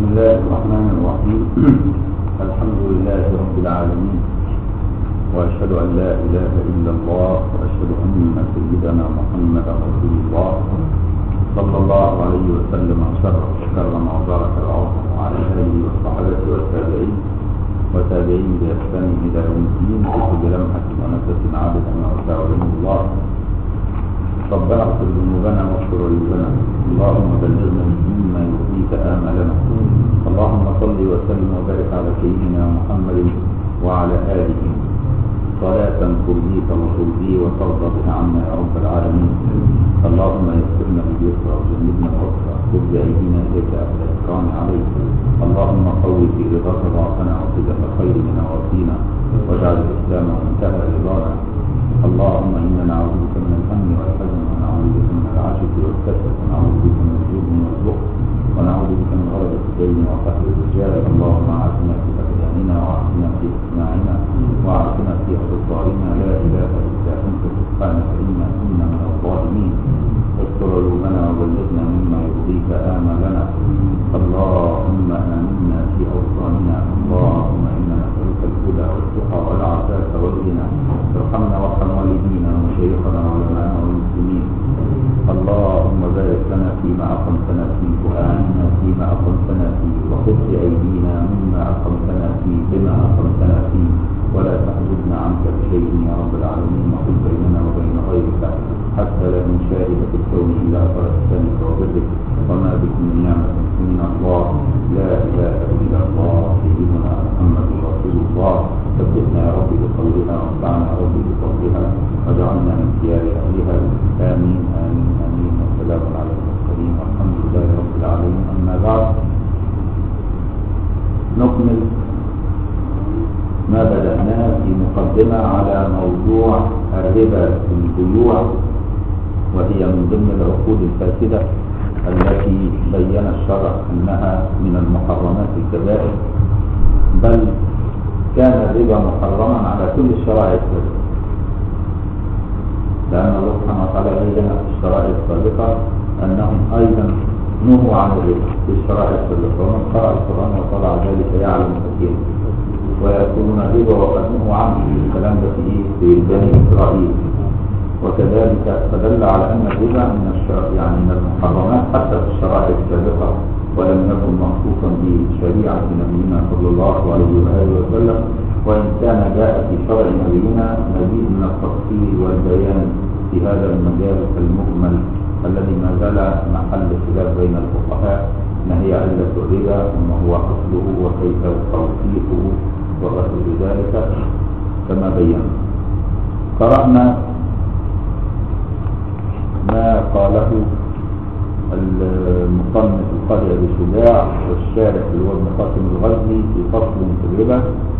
الله الرحمن الرحيم الحمد لله رب العالمين وأشهد أن لا إله إلا الله وأشهد أن سيدنا محمدا رسول الله صلى الله عليه وسلم وشرف وكرم وبارك العظم وعلى آله وصحبه والتابعين وتابعين بإحسان إلى يوم الدين في كل لمحة ونفس عابد ما وسع علم الله ربنا اغفر ذنوبنا واغفر عيوبنا اللهم بلغنا مما يرضيك آمالنا اللهم صل وسلم وبارك على سيدنا محمد وعلى آله صلاة ترضيك وترضي وترضى بها عنا يا رب العالمين اللهم يسرنا باليسر وجنبنا العسر خذ بأيدينا إليك أهل الإكرام عليك اللهم قوي في رضاك ضعفنا وصدق خير من نواصينا واجعل الإسلام منتهى رضانا اللهم إنا نعوذ بك من الهم والحزن ونعوذ بك من العجز والكسل ونعوذ بك من الجبن والبخل ونعوذ بك من غلبة الدين وقهر الرجال اللهم عافنا في أبداننا وعافنا في أسماعنا وعافنا في أبصارنا لا إله إلا أنت سبحانك إنا كنا من الظالمين استر عيوبنا وبلغنا مما يرضيك آمالنا اللهم آمنا في أوطاننا اللهم إنا نسألك الهدى والتقى والعفاف والغنى ارحمنا وارحم والدينا ومشايخنا وعلماءنا والمسلمين اللهم بارك لنا فيما أقمتنا فيه وأعنا فيما أقمتنا فيه وخذ بأيدينا مما أقمتنا فيه بما أقمتنا فيه ولا تحجبنا عنك بشيء يا رب العالمين وخذ بيننا وبين غيرك حتى لا نشاهد في الكون إلا فرحتنك وبرك وما بكم من نعمة من الله لا إله إلا الله سيدنا محمد رسول الله ثبتنا يا رب بقولها وانفعنا يا رب بقولها واجعلنا من خيار أهلها آمين آمين آمين والسلام على المرسلين والحمد لله رب العالمين أما بعد نكمل ما بدأناه في مقدمة على موضوع الربا في البيوع وهي من ضمن العقود الفاسدة التي بين الشرع أنها من المحرمات الكبائر بل كان الربا محرما على كل الشرائع السابقة لأن الله سبحانه وتعالى بين في الشرائع السابقة أنهم أيضا نهوا عن الربا في الشرائع السابقة ومن قرأ القرآن وطلع ذلك يعلم كثيرا ويأكلون الربا وقد نهوا عنه الكلام ده في في بني إسرائيل وكذلك فدل على أن الربا من الشرع يعني من المحرمات حتى في الشرائع السابقة ولم يكن مخصوصا بشريعة نبينا صلى الله عليه وآله وسلم وإن كان جاء في شرع نبينا مزيد من التفصيل والبيان في هذا المجال المجمل الذي ما زال محل خلاف بين الفقهاء ما هي علة الربا وما هو أصله وكيف توثيقه وغير ذلك كما بينا قرأنا ما قاله المصنف القاضي ابي شجاع والشارح اللي هو ابن قاسم الغزي في فصل في الربا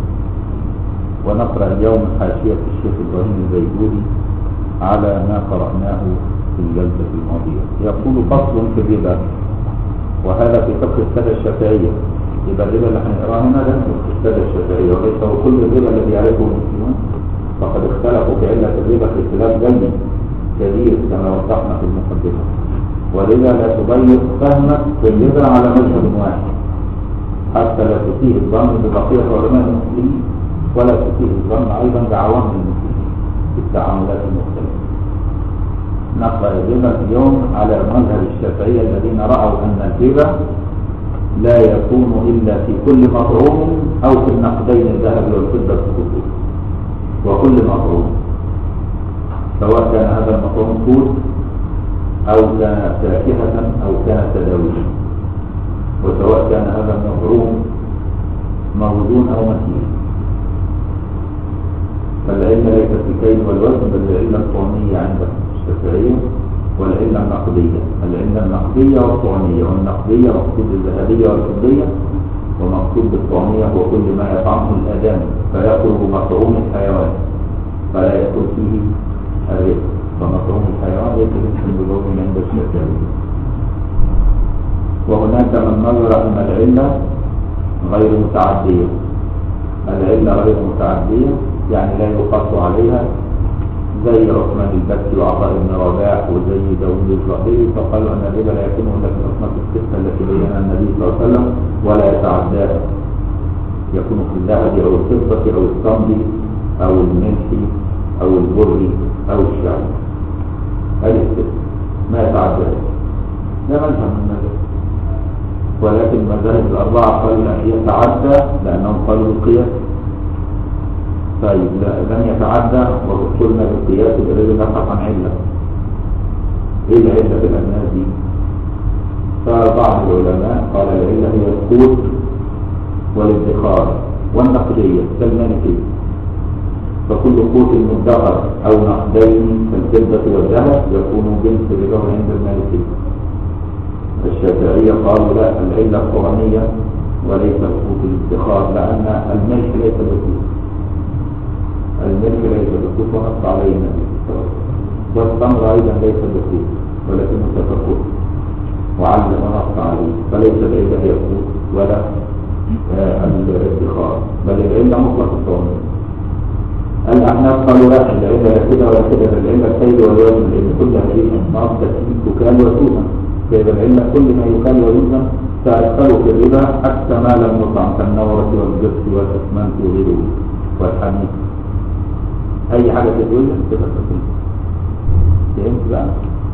ونقرا اليوم حاشيه الشيخ ابراهيم البيجوري على ما قراناه في الجلسه الماضيه يقول فصل في الربا وهذا في فقه الساده الشافعيه يبقى الربا اللي هنقراه هنا ده في الساده الشافعيه وليس هو كل الربا الذي يعرفه المسلمون فقد اختلفوا في عله الربا في اختلاف جلي كبير كما وضحنا في المقدمه ولذا لا تضيق فهمك في الربا على مذهب واحد حتى لا تسيء الظن ببقية علماء المسلمين ولا تسيء الظن أيضا بعوام المسلمين في التعاملات المختلفة نقرأ الربا اليوم على مذهب الشافعية الذين رأوا أن الربا لا يكون إلا في كل مطعوم أو في النقدين الذهب والفضة الخصوص وكل مطعوم سواء كان هذا المطعوم فود أو كان فاكهة أو كان تداويا وسواء كان هذا المطعوم موزون أو مكين فالعلة ليست بالكيل والوزن بل العلة الطعمية عند الشافعية والعلة النقدية العلة النقدية والطعمية والنقدية مقصود الذهبية والفضية ومقصود بالطعمية هو كل ما يطعمه الآدم فيقرب مطعوم الحيوان فلا يكون فيه الرزق فمطعوم الحيوان ليس رزقا بلون عند الشافعية وهناك من نظر أن العلة غير متعدية العلة غير متعدية يعني لا يقص عليها زي عثمان البكي وعطاء بن رباح وزي داوود الظهيري فقالوا ان الربا لا يكون الا في الاصناف السته التي بينها النبي صلى الله عليه وسلم ولا يتعداه يكون في الذهب أو الفضة أو الصمد أو الملح أو البر أو الشعر هذه الست ما يتعداه لا مذهب من المذهب ولكن المذاهب الأربعة قالوا لا يتعدى لأنهم قالوا بالقياس طيب لا لم يتعدى وقلنا بالقياس الذي نقص عن علة ايه العلة في الأناس دي؟ فبعض العلماء قال العلة هي القوت والادخار والنقدية كالمالكية فكل قوت مدخر أو نقدين كالفضة والذهب يكون جنس ربا عند المالكية الشافعية قالوا لا العلة القرآنية وليس القوت الادخار لأن الملك ليس بقوت الملك ليس بقوت ونص عليه النبي صلى الله عليه وسلم والتمر أيضا ليس بقوت ولكنه تفقد وعلم ونص عليه فليس العلة هي القوت ولا آه، الادخار بل العلة مطلق الصوم الأحناف قالوا لا العلة لا كده ولا كده بل العلة السيد والوزن لأن كل هذه الأصناف تكفيك تكال وتوزن فإذا العلة كل ما يكال ويوزن سيدخل في الربا حتى ما لم يطعم كالنورة والجبس والأسمنت وغيره والحنيف أي حاجة تتوزن تبقى تكفيك فهمت بقى؟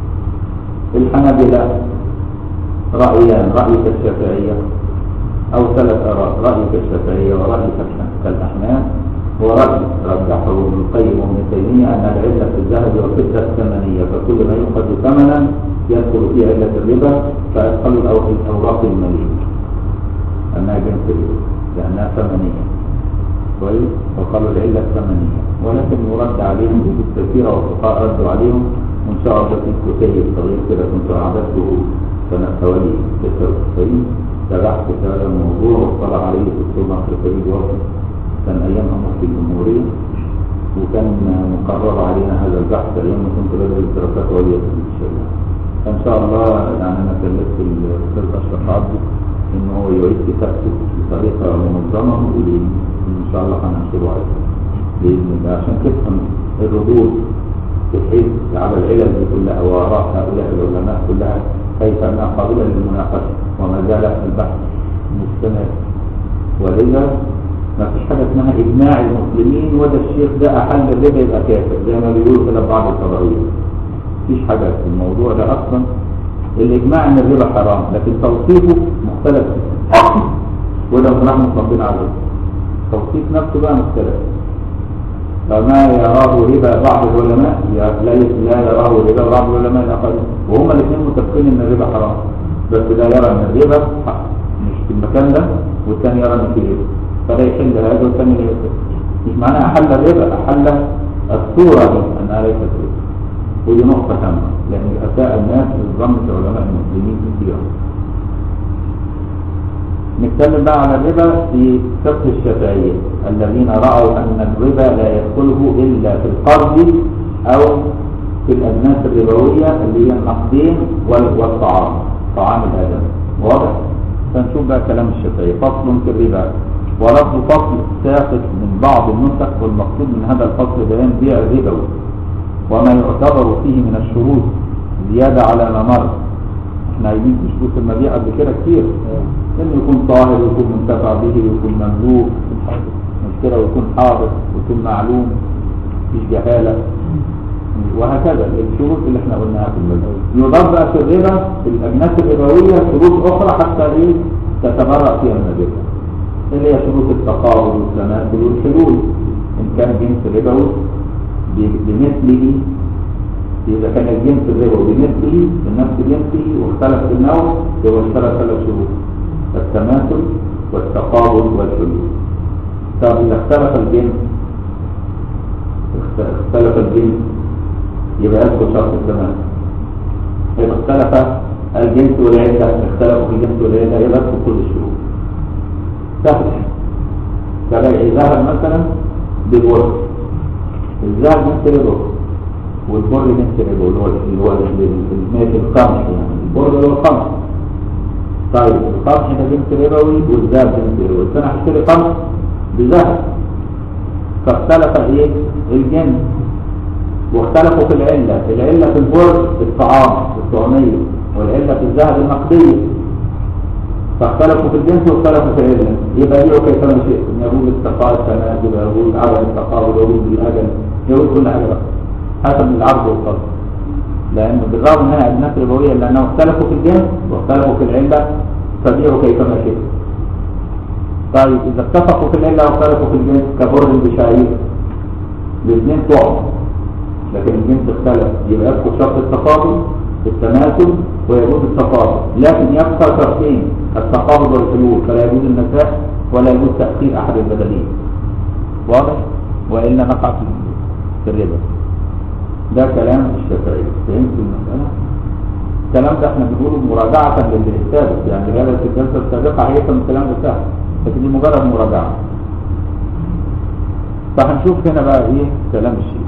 الحنابلة رأيان رأي كالشافعية أو ثلاث آراء رأي كالشافعية ورأي كالأحناف ورأي رجحه ابن القيم وابن تيمية أن العلة في الذهب والفضة الثمنية فكل ما يؤخذ ثمنا يدخل فيه علة الربا فيدخل الأوراق المالية أنها جنس الربا لأنها ثمنية كويس وقالوا العلة الثمنية ولكن يرد عليهم وجود كثيرة والفقهاء ردوا عليهم وإن شاء الله في كتيب صغير كده كنت أعددته سنة حوالي 96 تابعت هذا الموضوع واطلع عليه الدكتور ناصر فريد وفد كان أيامها مفتي الجمهورية وكان مقرر علينا هذا البحث أيام ما كنت بدرس دراسات عليا في الشريعة فإن شاء الله يعني أنا كلفت الأستاذ أشرف عبدي إن هو يعيد كتابته بطريقة منظمة وإن شاء الله هننشره عليه بإذن الله عشان تفهم الردود بحيث على العلل دي كلها وآراء هؤلاء العلماء كلها كيف أنها قابلة للمناقشة وما زال البحث مستمر ولذا ما فيش حاجة اسمها إجماع المسلمين وده الشيخ ده أحل الربا يبقى كافر زي ما بيقولوا كده بعض القضايا مفيش حاجة في الموضوع ده أصلا الإجماع إن الربا حرام لكن توصيفه مختلف وده من رحمة ربنا عليه توصيف نفسه بقى مختلف فما يراه ربا بعض العلماء لا لا يراه ربا بعض العلماء الآخرين وهما الاثنين متفقين ان الربا حرام بس لا يرى ان الربا مش في المكان ده والثاني يرى ان في ربا فده يحل هذا والثاني لا يحل مش معناها احل الربا احل الصورة دي انها ليست ربا ودي نقطة هامة لان اساء الناس الظن في علماء المسلمين كثيرا نتكلم بقى على الربا في فقه الشافعية الذين رأوا أن الربا لا يدخله إلا في القرض أو في الأجناس الربوية اللي هي النقدين والطعام طعام الآدم واضح؟ فنشوف بقى كلام الشافعية فصل في الربا ولفظ فصل ساقط من بعض النسخ والمقصود من هذا الفصل بيان بيع الربوي وما يعتبر فيه من الشروط زيادة على ما مر احنا عايزين في شروط المبيع قبل كده كتير انه يكون طاهر ويكون منتفع به ويكون مملوك مش كده ويكون حاضر ويكون معلوم مفيش جهالة وهكذا الشروط اللي احنا قلناها في المبيع يضاف بقى في الربا في الاجناس الربوية شروط اخرى حتى ايه تتبرأ فيها من الربا اللي هي شروط التقابل والتماثل والحلول ان كان جنس ربوي بمثله إذا كان الجنس الربوي بمثله بنفس جنسه واختلف في النوع يبقى اشترى ثلاث شروط التماثل والتقابل والحلول طب إذا اختلف الجنس اختلف الجنس يبقى يدخل شرط التماثل إذا اختلف الجنس والعدة اختلفوا في الجنس والعدة يبقى يدخل كل الشروط سهل كبيع ذهب مثلا ببر الذهب مثل البر والبر مثل البر اللي هو اللي هو الماشي القمح يعني البر اللي هو القمح طيب القمح ده جنس ربوي والذهب جنس ربوي فانا هشتري قمح بذهب فاختلف ايه الجنس واختلفوا في العلة العلة في البر الطعام الطعمية والعلة في الذهب النقدية فاختلفوا في الجنس واختلفوا في العلم يبقى بيعوا كيفما شئتم يقول استقاء التنازل يقول عدم التقابل يقول بالاجل يقول كل حاجه بقى حسب العرض والطلب لان بالرغم انها اجناس ربويه لانهم اختلفوا في الجنس واختلفوا في العله فبيعوا كيفما شئتم طيب اذا اتفقوا في العله واختلفوا في الجنس كبر بشعير الاثنين طعم لكن الجنس اختلف يبقى يبقى شرط التقابل التماثل ويجوز التقابل لكن يبقى شرطين التقابل والحلول فلا يجوز النساء ولا يجوز تأخير أحد البدلين واضح؟ وإلا نقع في في الربا ده كلام الشافعي فهمت المسألة؟ الكلام ده احنا بنقوله مراجعة للثابت يعني جلسة الجلسة السابقة هيفهم الكلام ده سهل لكن دي مجرد مراجعة فهنشوف هنا بقى ايه كلام الشيخ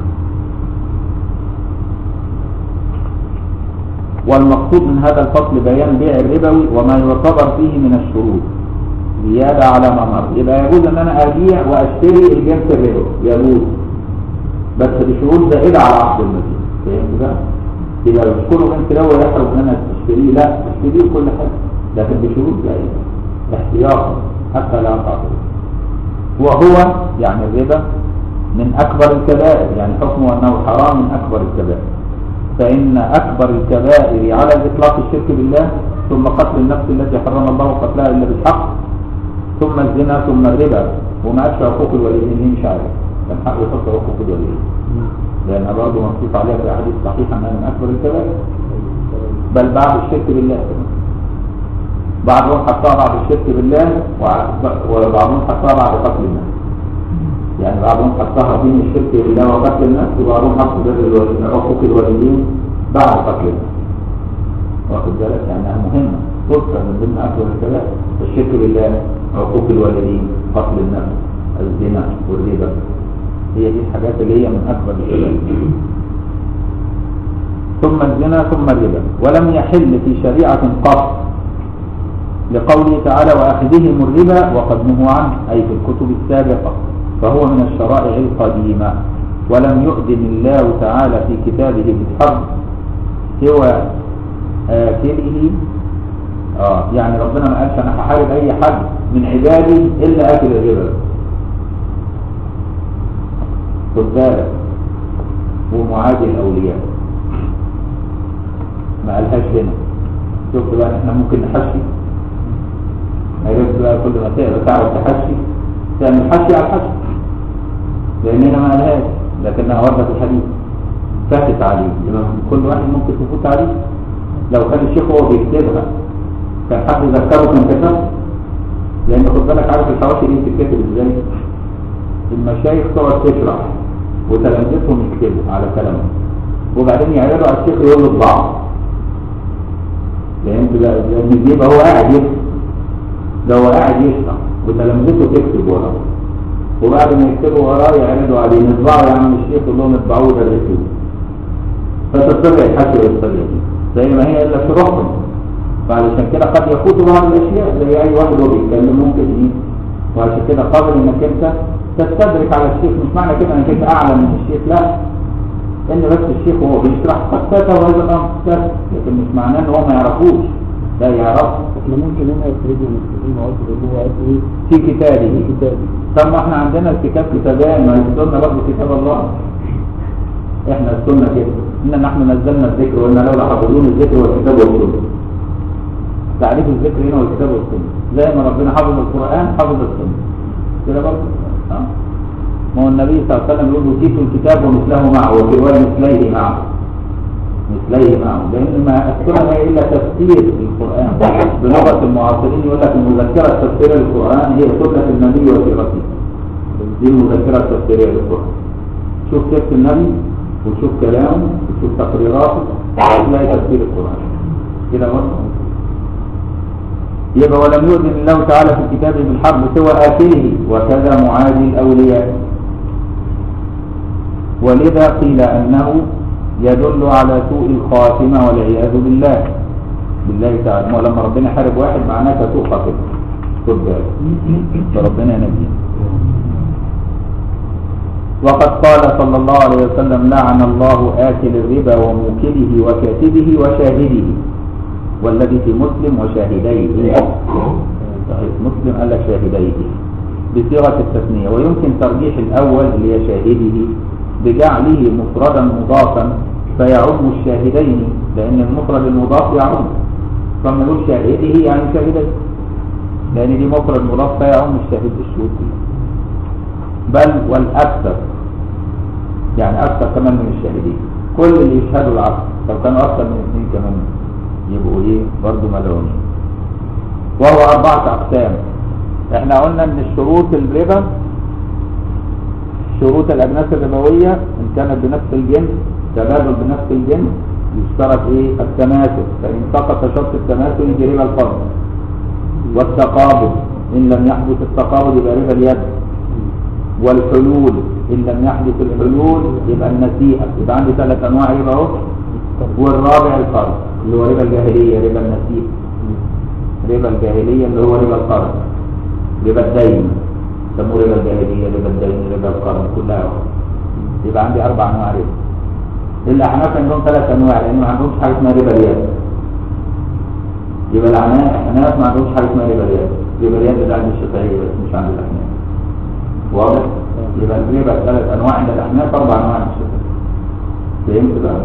والمقصود من هذا الفصل بيان بيع الربوي وما يعتبر فيه من الشروط زيادة على ما مر يبقى يجوز ان انا ابيع واشتري الجنس الربوي يجوز بس بشروط زائدة على عقد المدين فهمت بقى؟ يبقى مش كله جنس ربوي يحرم ان انا اشتريه لا اشتريه كل حاجة لكن بشروط زائدة احتياطا حتى لا اقع وهو يعني الربا من اكبر الكبائر يعني حكمه انه حرام من اكبر الكبائر فإن أكبر الكبائر على الإطلاق الشرك بالله ثم قتل النفس التي حرم الله قتلها إلا بالحق ثم الزنا ثم الربا وما أشبه حقوق الوالدين دي مش عارف كان حق يحط حقوق الوالدين لأن برضه منصوص عليها في أحاديث صحيحة أنها من أكبر الكبائر بل بعد الشرك بالله بعضهم حطها بعد الشرك بالله وبعضهم حطها بعد قتل النفس يعني بعضهم حطها بين الشرك بالله وقتل النفس وبعضهم حط بر حقوق الوالدين بعد قتل النفس واخد بالك يعني مهمة تذكر من ضمن أكبر الكبائر الشرك بالله حقوق الوالدين قتل النفس الزنا والربا هي دي الحاجات اللي هي من أكبر الكبائر ثم الزنا ثم الربا ولم يحل في شريعة قط لقوله تعالى وأخذهم الربا وقد نهوا عنه أي في الكتب السابقة فهو من الشرائع القديمة ولم يؤذن الله تعالى في كتابه بالحرب سوى آكله آه يعني ربنا ما قالش أنا هحارب أي حد من عبادي إلا آكل الربا خد بالك ومعادي الأولياء ما قالهاش هنا شفت بقى احنا ممكن نحشي عرفت بقى كل ما تقرا تعرف تحشي تعمل حشي على الحشي لان هنا ما قالهاش لكنها وردت في الحديث فاتت عليه يبقى كل واحد ممكن تفوت عليه لو كان الشيخ هو بيكتبها كان حد ذكره كان كتبها لان خد بالك عارف الحواشي دي بتتكتب ازاي المشايخ تقعد تشرح وتلامذتهم يكتبوا على كلامهم وبعدين يعرضوا على الشيخ يقول له اطبعه لان لان بيبقى هو قاعد يكتب ده هو قاعد يشرح وتلامذته تكتب وراه وبعد ما يكتبوا وراه يعرضوا عليه نطبعه يا عم الشيخ يقول لهم اطبعوه ده الرسول فتستطيع الحشو والصليب زي ما هي الا شروحهم فعلشان كده قد يفوت بعض الاشياء زي اي واحد هو بيتكلم ممكن ايه وعشان كده قابل انك انت تستدرك على الشيخ مش معنى كده انك انت اعلى من الشيخ لا ان بس الشيخ وهو بيشرح قد فاته وهذا الامر فات لكن مش معناه ان هو ما يعرفوش لا يعرف احنا ممكن هنا يخرجوا المسلمين وقت اللي هو قد ايه في كتابه في كتابه طب ما احنا عندنا الكتاب كتابان ما يصدرنا برضه كتاب الله احنا السنه كده ان نحن نزلنا الذكر وان لولا حافظون الذكر والكتاب والسنه تعريف الذكر هنا والكتاب والسنه زي ما ربنا حفظ القران حفظ السنه كده برضه ها ما هو النبي صلى الله عليه وسلم يقول اوتيت الكتاب ومثله معه وفي روايه مثليه معه مثليه معه لان ما السنه هي الا تفسير للقران بلغه المعاصرين يقول لك المذكره التفسيريه للقران هي سنه النبي وسيرته دي المذكره التفسيريه للقران شوف سيره النبي وشوف كلامه وشوف تقريراته هتلاقي تفسير القران كده برضه يبقى ولم يؤذن الله تعالى في كتابه بالحرب سوى آكله وكذا معادي الأولياء ولذا قيل أنه يدل على سوء الخاتمة والعياذ بالله بالله تعالى ولما ربنا حارب واحد معناه سوء خاتمة خد بالك فربنا ينجينا وقد قال صلى الله عليه وسلم لعن الله آكل الربا وموكله وكاتبه وشاهده والذي في مسلم وشاهديه صحيح مسلم قال لك شاهديه بصيغة التثنية ويمكن ترجيح الأول اللي هي شاهده بجعله مفردا مضافا فيعم الشاهدين لأن المفرد المضاف يعم فما نقول شاهده يعني شاهديه لأن دي مفرد مضاف فيعم الشاهد الشهود كله بل والأكثر يعني أكثر كمان من الشاهدين كل اللي يشهدوا العصر لو كانوا أكثر من اثنين كمان يبقوا إيه برضه ملعونين وهو أربعة أقسام احنا قلنا ان الشروط الربا شروط الأجناس الربوية إن كانت بنفس الجنس تبادل بنفس الجنس يشترط ايه التماثل فإن سقط شرط التماثل يجي ربا الفضل والتقابض إن لم يحدث التقابض يبقى ربا اليد والحلول إن لم يحدث الحلول يبقى النسيئة يبقى عندي ثلاث أنواع ربا أهو والرابع القرض اللي هو ربا الجاهلية ربا النسيئة ربا الجاهلية اللي هو ربا القرض ربا الدين سموه ربا الجاهلية ربا الدين ربا القرض كلها واحد يبقى عندي أربع أنواع ربا الأحناف عندهم ثلاث أنواع لأن ما عندهمش حاجة اسمها ربا اليد يبقى الأحناف ما عندهمش حاجة اسمها ربا اليد ربا اليد ده عند الشافعية بس مش عند الأحناف واضح؟ يبقى الربا ثلاث أنواع عند الأحناف أربع أنواع عند الشافعية فهمت بقى؟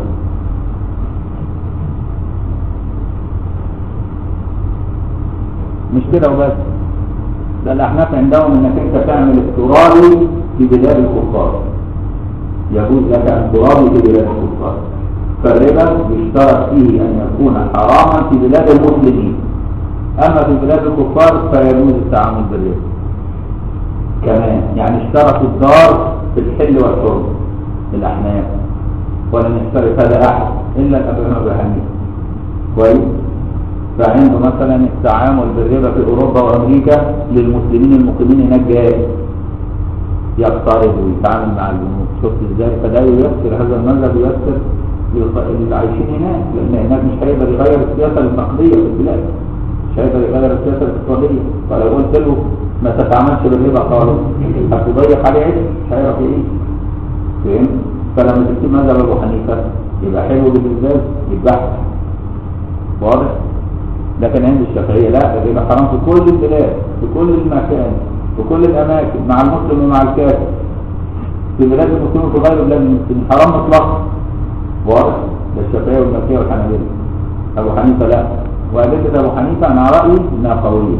مش كده وبس ده الاحناف عندهم انك انت تعمل اضطراري في بلاد الكفار يجوز لك ان ترابي في بلاد الكفار فالربا يشترط فيه ان يكون حراما في بلاد المسلمين اما في بلاد الكفار فيجوز التعامل بالربا كمان يعني اشترطوا الدار في الحل والحرم الاحناف ولن يشترط هذا احد الا الابن ابي حنيفه كويس فعنده مثلا التعامل بالربا في اوروبا وامريكا للمسلمين المقيمين هناك جائز يقترض ويتعامل مع البنوك شفت ازاي فده ييسر هذا المذهب ييسر اللي عايشين هناك لان هناك مش هيقدر يغير السياسه النقديه في البلاد مش هيقدر يغير السياسه الاقتصاديه فلو قلت له ما تتعاملش بالربا خالص هتضيق عليه عيش مش هيعرف يعيش فهمت؟ فلما تكتب مذهب ابو حنيفه يبقى حلو بالنسبه يبقى واضح؟ لكن عند الشافعية لا الربا حرام في كل البلاد في كل المكان في كل الأماكن مع المسلم ومع الكافر في بلاد المسلمين وفي غير بلاد المسلمين حرام مطلقا واضح ده الشافعية والمالكية والحنابلة أبو حنيفة لا وأدلة أبو حنيفة أنا رأيي إنها قوية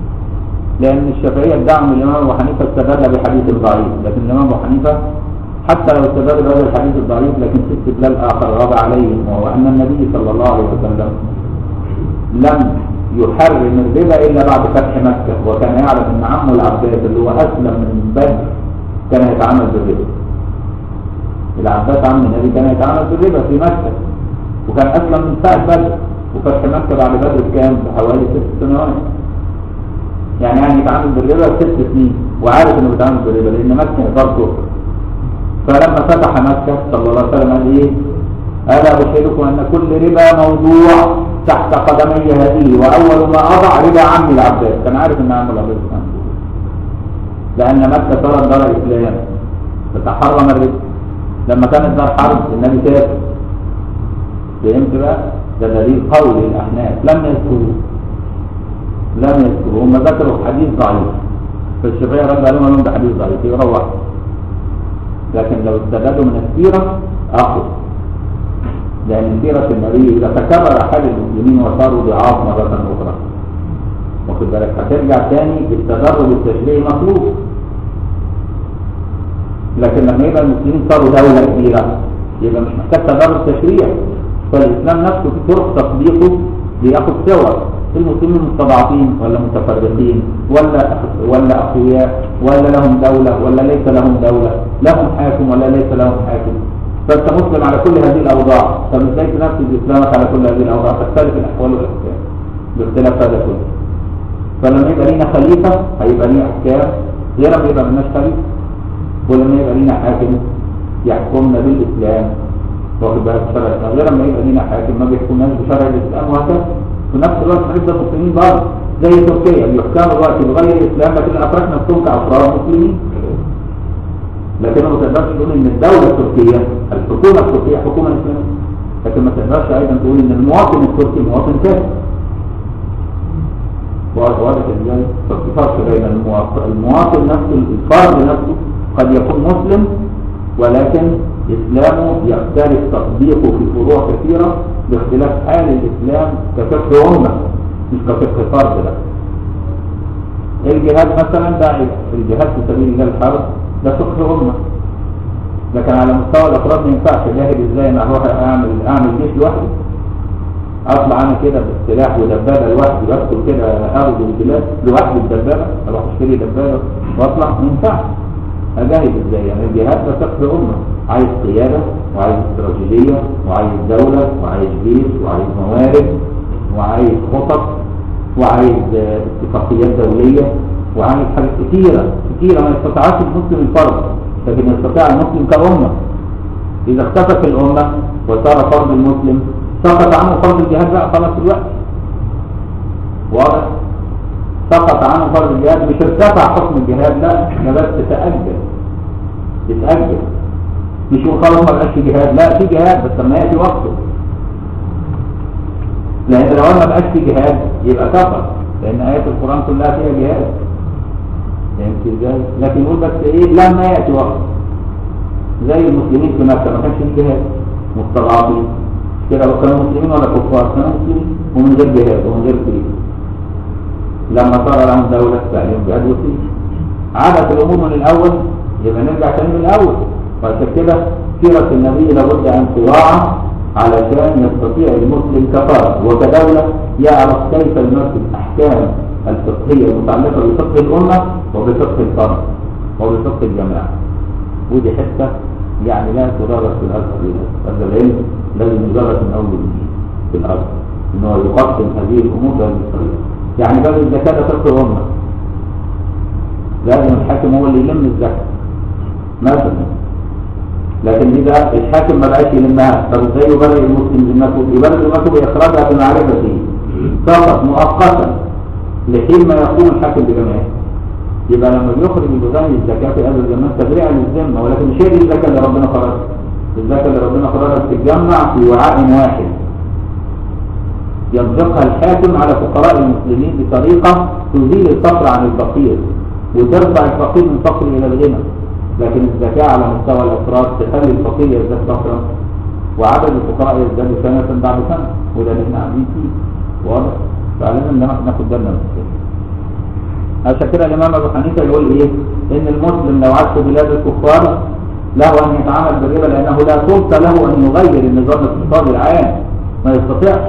لأن الشافعية ادعوا الإمام أبو حنيفة استدل بحديث ضعيف لكن الإمام أبو حنيفة حتى لو استدل بهذا الحديث الضعيف لكن في استدلال آخر غاب عليهم وهو أن النبي صلى الله عليه وسلم لم يحرم الربا الا بعد فتح مكه وكان يعرف ان عمه العباس اللي هو اسلم من بدر كان يتعامل بالربا العباس عم النبي كان يتعامل بالربا في مكه وكان اسلم من ساعه بدر وفتح مكه بعد بدر بكام بحوالي ست سنوات يعني يعني يتعامل بالربا ست سنين وعارف انه بيتعامل بالربا لان مكه ضربته فلما فتح مكه صلى الله عليه وسلم قال ايه الا اشهدكم ان كل ربا موضوع تحت قدمي هذه واول ما اضع ربا عمي العباس كان عارف ان عم العباس كان لان مكه صارت دار اسلام فتحرم الربا لما كانت دار حرب النبي سافر فهمت بقى ده دليل قول الاحناف لم يذكروه لم يذكروه هم ذكروا حديث ضعيف فالشافعيه رد عليهم قال لهم ده حديث ضعيف يروح لكن لو استدلوا من السيره اقوى لأن سيرة النبي إذا تكرر حال المسلمين وصاروا ضعاف مرة أخرى واخد بالك هترجع تاني التدرج التشريعي مطلوب لكن لما يبقى المسلمين صاروا دولة كبيرة يبقى مش محتاج تدرج تشريعي فالإسلام نفسه في طرق تطبيقه بياخد صور المسلمين مستضعفين ولا متفرقين ولا ولا أقوياء ولا لهم دولة ولا ليس لهم دولة لهم حاكم ولا ليس لهم حاكم فانت مسلم على كل هذه الاوضاع طب ازاي تنفذ اسلامك على كل هذه الاوضاع تختلف الاحوال والاحكام باختلاف هذا كله فلما يبقى لينا خليفه هيبقى ليه احكام غير ما يبقى مالناش خليفه ولما يبقى لينا حاكم يحكمنا بالاسلام واخد بالك شرع غير ما يبقى لينا حاكم ما بيحكمناش بشرع الاسلام وهكذا في نفس الوقت هنفضل مسلمين برضه زي تركيا بيحكموا دلوقتي بغير الاسلام لكن الافراد نفسهم كافراد مسلمين لكن ما تقدرش تقول ان الدولة التركية الحكومة التركية حكومة اسلامية لكن ما تقدرش ايضا تقول ان المواطن التركي مواطن كافر واضح ازاي؟ ففي فرق بين المواطن المواطن نفسه الفرد نفسه قد يكون مسلم ولكن اسلامه يختلف تطبيقه في فروع كثيره باختلاف حال الاسلام كفقه امه مش كفقه فرد لا الجهاد مثلا ده الجهاد في سبيل الله الحرب ده فقه امه لكن على مستوى الافراد ما ينفعش اجاهد ازاي انا اروح اعمل اعمل جيش لوحدي اطلع انا كده بالسلاح ودبابه لوحدي بدخل كده اخذ البلاد لوحدي بدبابه اروح اشتري دبابه واطلع ما ينفعش اجاهد ازاي يعني الجهاد ده فقه امه عايز قياده وعايز استراتيجيه وعايز دوله وعايز جيش وعايز موارد وعايز خطط وعايز آه، اتفاقيات دوليه وعايز حاجات كثيره كثيره ما يستطيعش المسلم الفرد لكن يستطيع المسلم كأمة إذا اختفت الأمة وصار فرض المسلم سقط عنه فرض الجهاد بقى خلاص الوقت واضح سقط عنه فرض الجهاد مش ارتفع حكم الجهاد لا ده بس تأجل يتأجل مش يقول خلاص ما بقاش في جهاد لا في جهاد بس لما يأتي وقته لأن لو ما بقاش في جهاد يبقى كفر لأن آيات القرآن كلها فيها جهاد فهمت ازاي؟ لكن يقول بس ايه لما ياتي وقت زي المسلمين في مكه ما كانش في جهاد مستضعفين كده لو كانوا مسلمين ولا كفار كانوا مسلمين ومن غير جهاد ومن غير سيف لما صار لهم دوله فعليهم جهاد وسيف عادت الامور من الاول يبقى نرجع تاني من الاول وعشان كده سيره النبي لابد ان تراعى علشان يستطيع المسلم كفرد وكدوله يعرف كيف يمثل احكام الفقهية المتعلقة بفقه الأمة وبفقه الفرد وبفقه الجماعة ودي حتة يعني لا تدرس في الأزهر هذا العلم لازم يدرس من أول وجديد في الأرض إنه يقدم هذه الأمور بهذه الطريقة يعني باب الزكاة ده فقه الأمة لازم الحاكم هو اللي يلم الزكاة مثلا لكن إذا الحاكم ما بقاش يلمها طب ازاي يبرئ المسلم ذمته؟ يبرئ ذمته بإخراجها بمعرفته فقط مؤقتا لحين ما يقوم الحاكم بجمعه يبقى لما بيخرج بغني الزكاة في هذا الزمان تبريع للذمة ولكن مش هي دي الزكاة اللي ربنا فرضها الزكاة اللي ربنا فرضها بتتجمع في وعاء واحد ينفقها الحاكم على فقراء المسلمين بطريقة تزيل الفقر عن الفقير وترفع الفقير من الفقر إلى الغنى لكن الزكاة على مستوى الأفراد تخلي الفقير يزداد فقرا وعدد الفقراء يزداد سنة بعد سنة وده اللي احنا قاعدين فيه واضح فلازم ناخد بالنا من كده عشان كده الامام ابو حنيفه يقول ايه ان المسلم لو عاش في بلاد الكفار له ان يتعامل بالربا لانه لا سلطه له ان يغير النظام الاقتصادي العام ما يستطيعش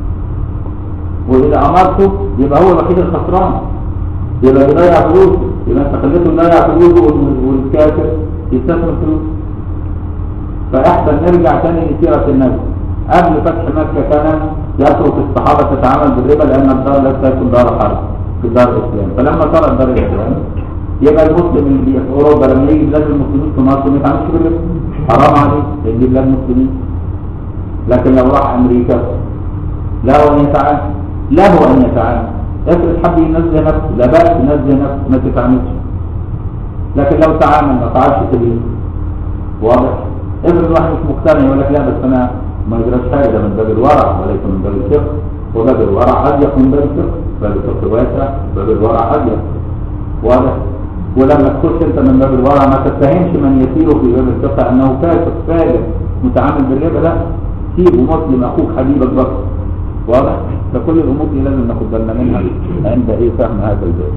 واذا امرته يبقى هو الوحيد الخسران يبقى يضيع فلوسه يبقى انت خليته يضيع فلوسه والكافر يستثمر فلوسه فاحسن نرجع تاني لسيره النبي قبل فتح مكه كان يترك الصحابة تتعامل بالربا لأن الدار لا تكون دار حرب في دار الإسلام فلما صارت دار الإسلام يبقى المسلم اللي في أوروبا لما يجي بلاد المسلمين في مصر ما يتعاملش بالربا حرام عليه لأن دي بلاد مسلمين لكن لو راح أمريكا له أن يتعامل له أن يتعامل افرض حب ينزل نفسه لا بأس ينزل نفسه ما تتعاملش لكن لو تعامل ما تعالش تبيه واضح افرض واحد مش مقتنع يقول لك لا بس أنا ما يجراش حاجة ده من باب الورع وليس من باب الفقه وباب الورع أضيق من باب الفقه باب الفقه واسع باب الورع أضيق واضح ولما تخش انت من باب الورع ما تتهمش من يسير في باب الفقه انه فاسق فاجر متعامل بالربا لا سيبه مسلم اخوك حبيبك بس واضح فكل الامور دي لازم ناخد بالنا منها عند ايه فهم هذا الباب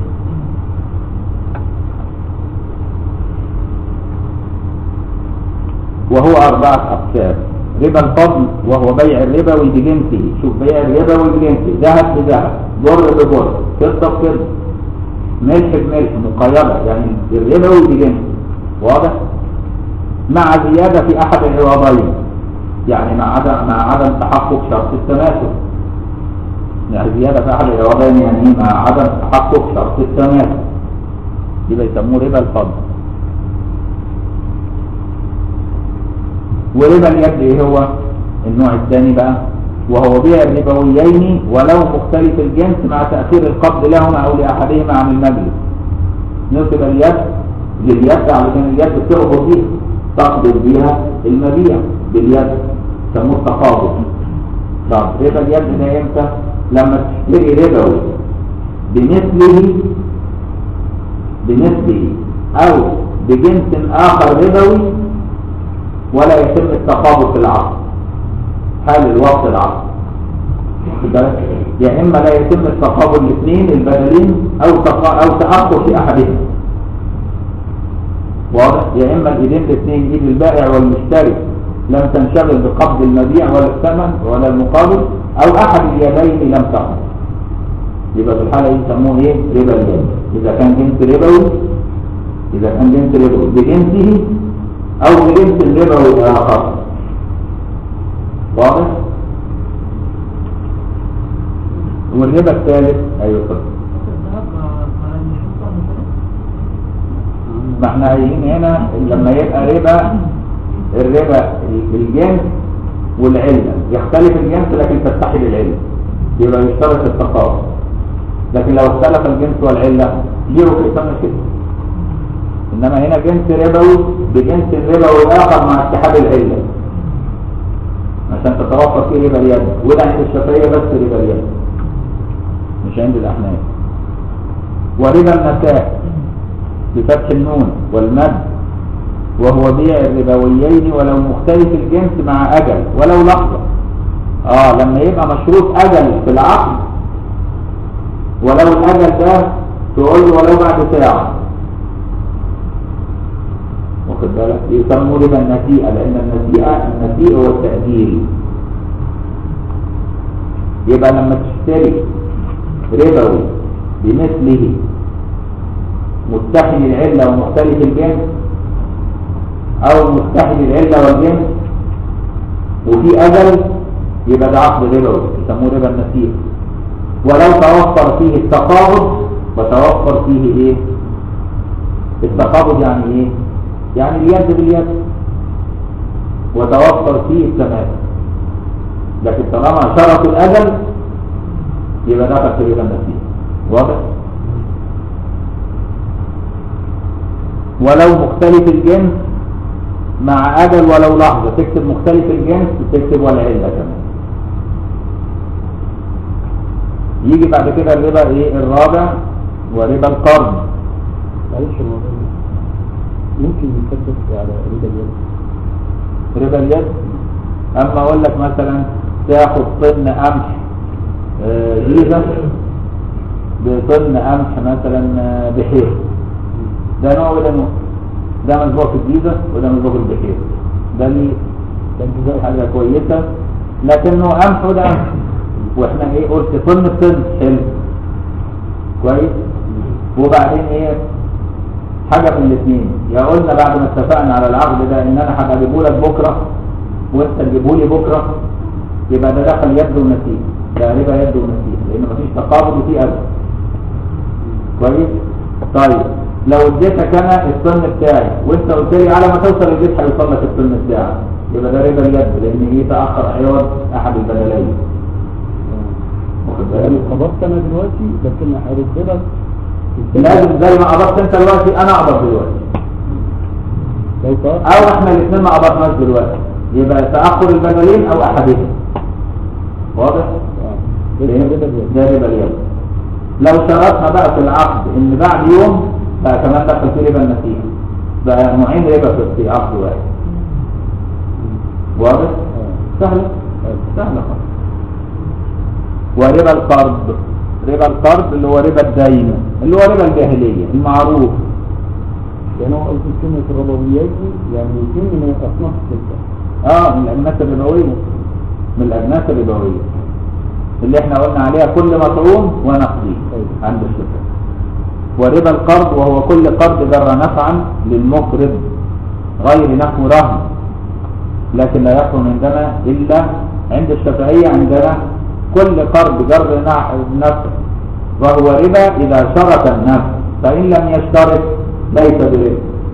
وهو أربعة أقسام ربا الفضل وهو بيع الربوي بجنسه شوف بيع الربوي بجنسه ذهب بذهب بر ببر فضة بفضة ملح بملح مقيدة يعني الربوي بجنسه واضح مع زيادة في أحد العوضين يعني مع عدم مع عدم تحقق شرط التماثل يعني زيادة في أحد العوضين يعني إيه؟ مع عدم تحقق شرط التماثل يبقى يسموه ربا الفضل وربا اليد ايه هو النوع الثاني بقى وهو بيع الربويين ولو مختلف الجنس مع تأخير القبض لهما او لأحدهما عن المجلس نصب اليد لليد علشان اليد تقبض بيها تقبض بيها المبيع باليد يسموه التقابض طب ربا اليد ده امتى لما تشتري ربوي بمثله بمثله او بجنس اخر ربوي ولا يتم التقابض في العقد حال الوقت العقد واخد بالك؟ يا اما لا يتم التقابض الاثنين البدلين او تقا... او تاخر في احدهم واضح يا اما الايدين الاثنين ايد البائع والمشتري لم تنشغل بقبض المبيع ولا الثمن ولا المقابل او احد اليدين لم تقبض يبقى في الحاله دي يسموه ايه ربا اليد اذا كان جنس ربوي اذا كان جنس ربوي بجنسه او بجنس الربوي الاخر واضح والربا الثالث ايوه اتفضل ما احنا قايلين هنا لما يبقى ربا الربا الجنس والعلة يختلف الجنس لكن تتحد العلة يبقى يشترط التقابل لكن لو اختلف الجنس والعلة يجيبوا في يسمى كده انما هنا جنس ربوي بجنس ربوي اخر مع اتحاد العلة عشان تتوفر فيه ربا اليد وده عند الشافعية بس ربا اليد مش عند الاحناف وربا النساء بفتح النون والمد وهو بيع الربويين ولو مختلف الجنس مع أجل ولو لحظة آه لما يبقى مشروط أجل في العقد ولو الأجل ده تقول له ولو بعد ساعة واخد بالك يسموا ربا النسيئة لأن النسيئة النسيء هو التأجيل يبقى لما تشتري ربوي بمثله متحد العلة ومختلف الجنس او متحد العلة والجنس وفي اجل يبقى ده عقد ربوي يسموه ربا النسيء ولو توفر فيه التقابض وتوفر فيه ايه التقابض يعني ايه يعني اليد باليد وتوفر فيه التمام لكن طالما شرط الاجل يبقى دخل في ربا النسيء واضح ولو مختلف الجنس مع أجل ولو لحظة تكتب مختلف الجنس وتكتب والعلة كمان يجي بعد كده الربا ايه الرابع وربا القرض معلش الموضوع ده. ممكن يكتب على ربا اليد ربا اليد اما اقول لك مثلا تاخد طن قمح آه، جيزة بطن قمح مثلا آه، بحير ده نوع وده نوع ده مسبوع في الجيزة وده مسبوع في البحير ده ليه ده انتزاع حاجة كويسة لكنه قمح وده قمح واحنا ايه قلت طن الطن حلو كويس وبعدين ايه حاجة في الاثنين يا قلنا بعد ما اتفقنا على العقد ده ان انا هبقى اجيبه لك بكرة وانت تجيبه لي بكرة يبقى ده دخل يد ونسيج ده ربا يد ونسيج لان مفيش تقابض وفي اجل كويس طيب لو اديتك انا الطن بتاعي وانت قلت لي على ما توصل البيت هيوصل لك الطن بتاعك يبقى ده ربا اليد لان ايه تاخر عوض احد البدلين واخد يعني بالك قبضت انا دلوقتي لكن هرد لك لازم زي ما قبضت انت دلوقتي انا اقبض دلوقتي لو طلب او احنا الاثنين ما قبضناش دلوقتي يبقى تاخر البدلين او احدهم واضح ده ربا اليد ده ربا اليد لو شرطنا بقى في العقد ان بعد يوم بقى كمان دخل فيه ربا النسيئه بقى نوعين ربا في في عقد واحد واضح آه. سهله سهله خالص وربا القرض ربا القرض اللي هو ربا الدين اللي هو ربا الجاهليه المعروف يعني هو قصدي كلمة الربويات دي يعني يتم من الأصناف الستة اه من الاجناس الربويه من الاجناس الربويه اللي احنا قلنا عليها كل مطعوم ونقدي أيوة. عند الشركه وربا القرض وهو كل قرض جر نفعا للمقرض غير نحو رهن لكن لا يحرم عندنا الا عند الشافعيه عندنا كل قرض جر نع- نفع وهو ربا اذا شرط النفع فان لم يشترط ليس بربا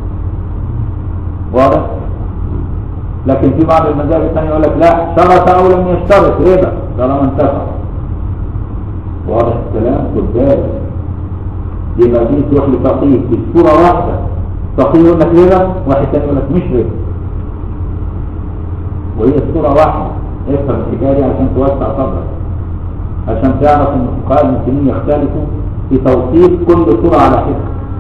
واضح لكن في بعض المذاهب الثانيه يقول لك لا شرط او لم يشترط ربا طالما انتفع واضح الكلام خد بالك يبقى دي تروح لفقيه بصوره واحده فقيه يقول لك ربا واحد ثاني يقول لك مش ربا وهي الصورة واحدة افهم الحكاية دي عشان توسع صدرك عشان تعرف ان فقهاء المسلمين يختلفوا في توصيف كل صورة على حكم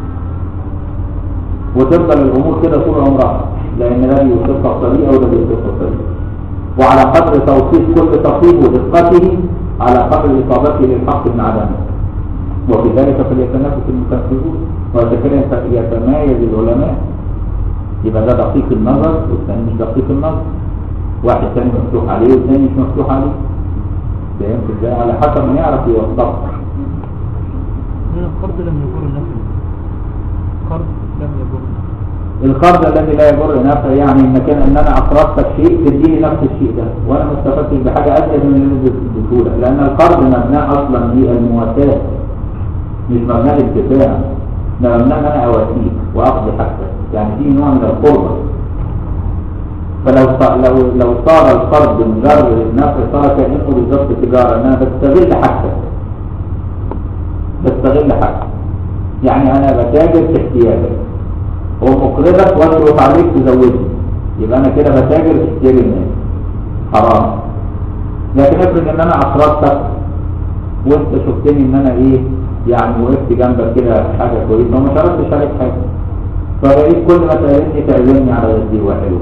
وتفضل الامور كده طول عمرها لان ده بيوصفها بطريقه وده بيوصفها بطريقه وعلى قدر توصيف كل تقييم ودقته على قدر اصابته للحق من عدمه وفي ذلك فليتنافس المكفرون وكذلك يتمايز العلماء يبقى ده دقيق النظر والثاني مش دقيق النظر واحد ثاني مفتوح عليه والثاني مش مفتوح عليه فهمت ازاي على حسب ما يعرف يوظفه من القرض لم يجر النفع قرض لم يجر القرض الذي لا يضر نفعه يعني انك ان انا اقرضتك شيء تديني نفس الشيء ده وانا ما استفدتش بحاجه ازيد من اللي انت اديته لك لان القرض مبناه اصلا هي المواساه مش مبناه الاتفاق ده مبناه ان انا اواسيك واقضي حاجتك يعني في نوع من القربه فلو صار لو لو صار القرض مجرد النفع صار كانه بالظبط تجاره ان انا بستغل حاجتك بستغل حاجتك يعني انا بتاجر في احتياجك ومقرضك واصرف عليك تزودني يبقى انا كده بتاجر في احتياج الناس حرام لكن افرض ان انا اقرضتك وانت شفتني ان انا ايه يعني وقفت جنبك كده في حاجه كويسه وما شرطتش عليك حاجه فبقيت كل ما تعزمني تعزمني على غدي وحلو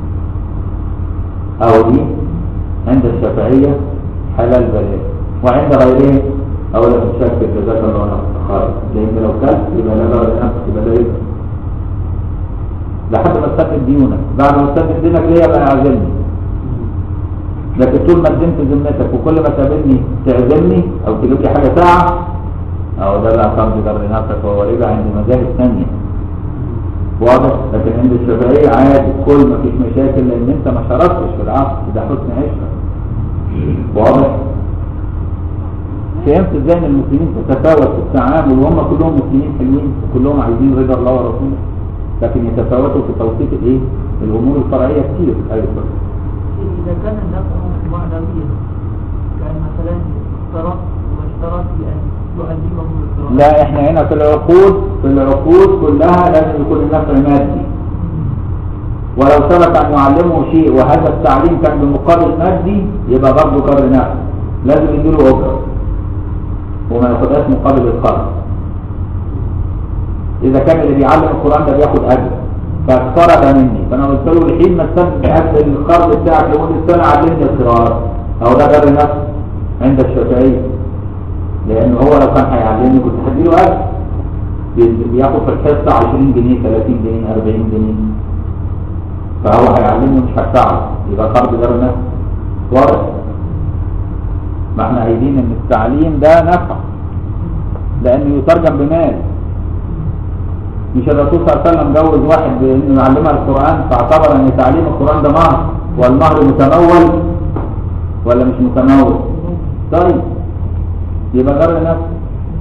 او دي عند الشافعيه حلال بلاش وعند غيرهم او لا تشكل جزاك الله خير لان لو كلت يبقى لا ضرر نفسك يبقى ده يبقى لحد ما تسدد ديونك بعد ما تسدد دينك ليه بقى اعزمني لكن طول ما قدمت ذمتك وكل ما تقابلني تعزمني او تجيب لي حاجه ساعه او ده بقى قرض جر نفسك وهو ربا عند مذاهب ثانيه واضح لكن عند الشافعيه عادي كل ما فيش مشاكل لان انت ما شرطتش في العقد ده حسن عشره واضح فهمت ازاي ان المسلمين تتفاوت في التعامل وهم كلهم مسلمين حلوين وكلهم عايزين رضا الله ورسوله لكن يتفاوتوا في توصيف الايه الامور الفرعيه كتير ايوه إذا كان النفع معنويا كان مثلا اشترط واشترط بأن يؤدبه القراءة لا احنا هنا في العقود في العقود كلها لازم يكون النفع مادي ولو ثبت ان يعلمه شيء وهذا التعليم كان بمقابل مادي يبقى برضه قرض نفع لازم يديله اجره وما ياخدهاش مقابل القرض اذا كان اللي بيعلم القران ده بياخد اجر فاقترض مني فانا قلت له الحين ما تسدد القرض بتاعك لمده سنه علمني القراءات او ده جر نفس عند الشافعيه لان هو لو كان هيعلمني كنت هديله اجر بي- بياخد في الحصه 20 جنيه 30 جنيه 40 جنيه فهو هيعلمني مش هدفعه يبقى قرض جر نفس واضح ما احنا قايلين ان التعليم ده نفع لانه يترجم بمال مش الرسول صلى الله عليه وسلم جوز واحد بانه يعلمها القران فاعتبر ان تعليم القران ده مهر والمهر متمول ولا مش متمول طيب يبقى غير نفسه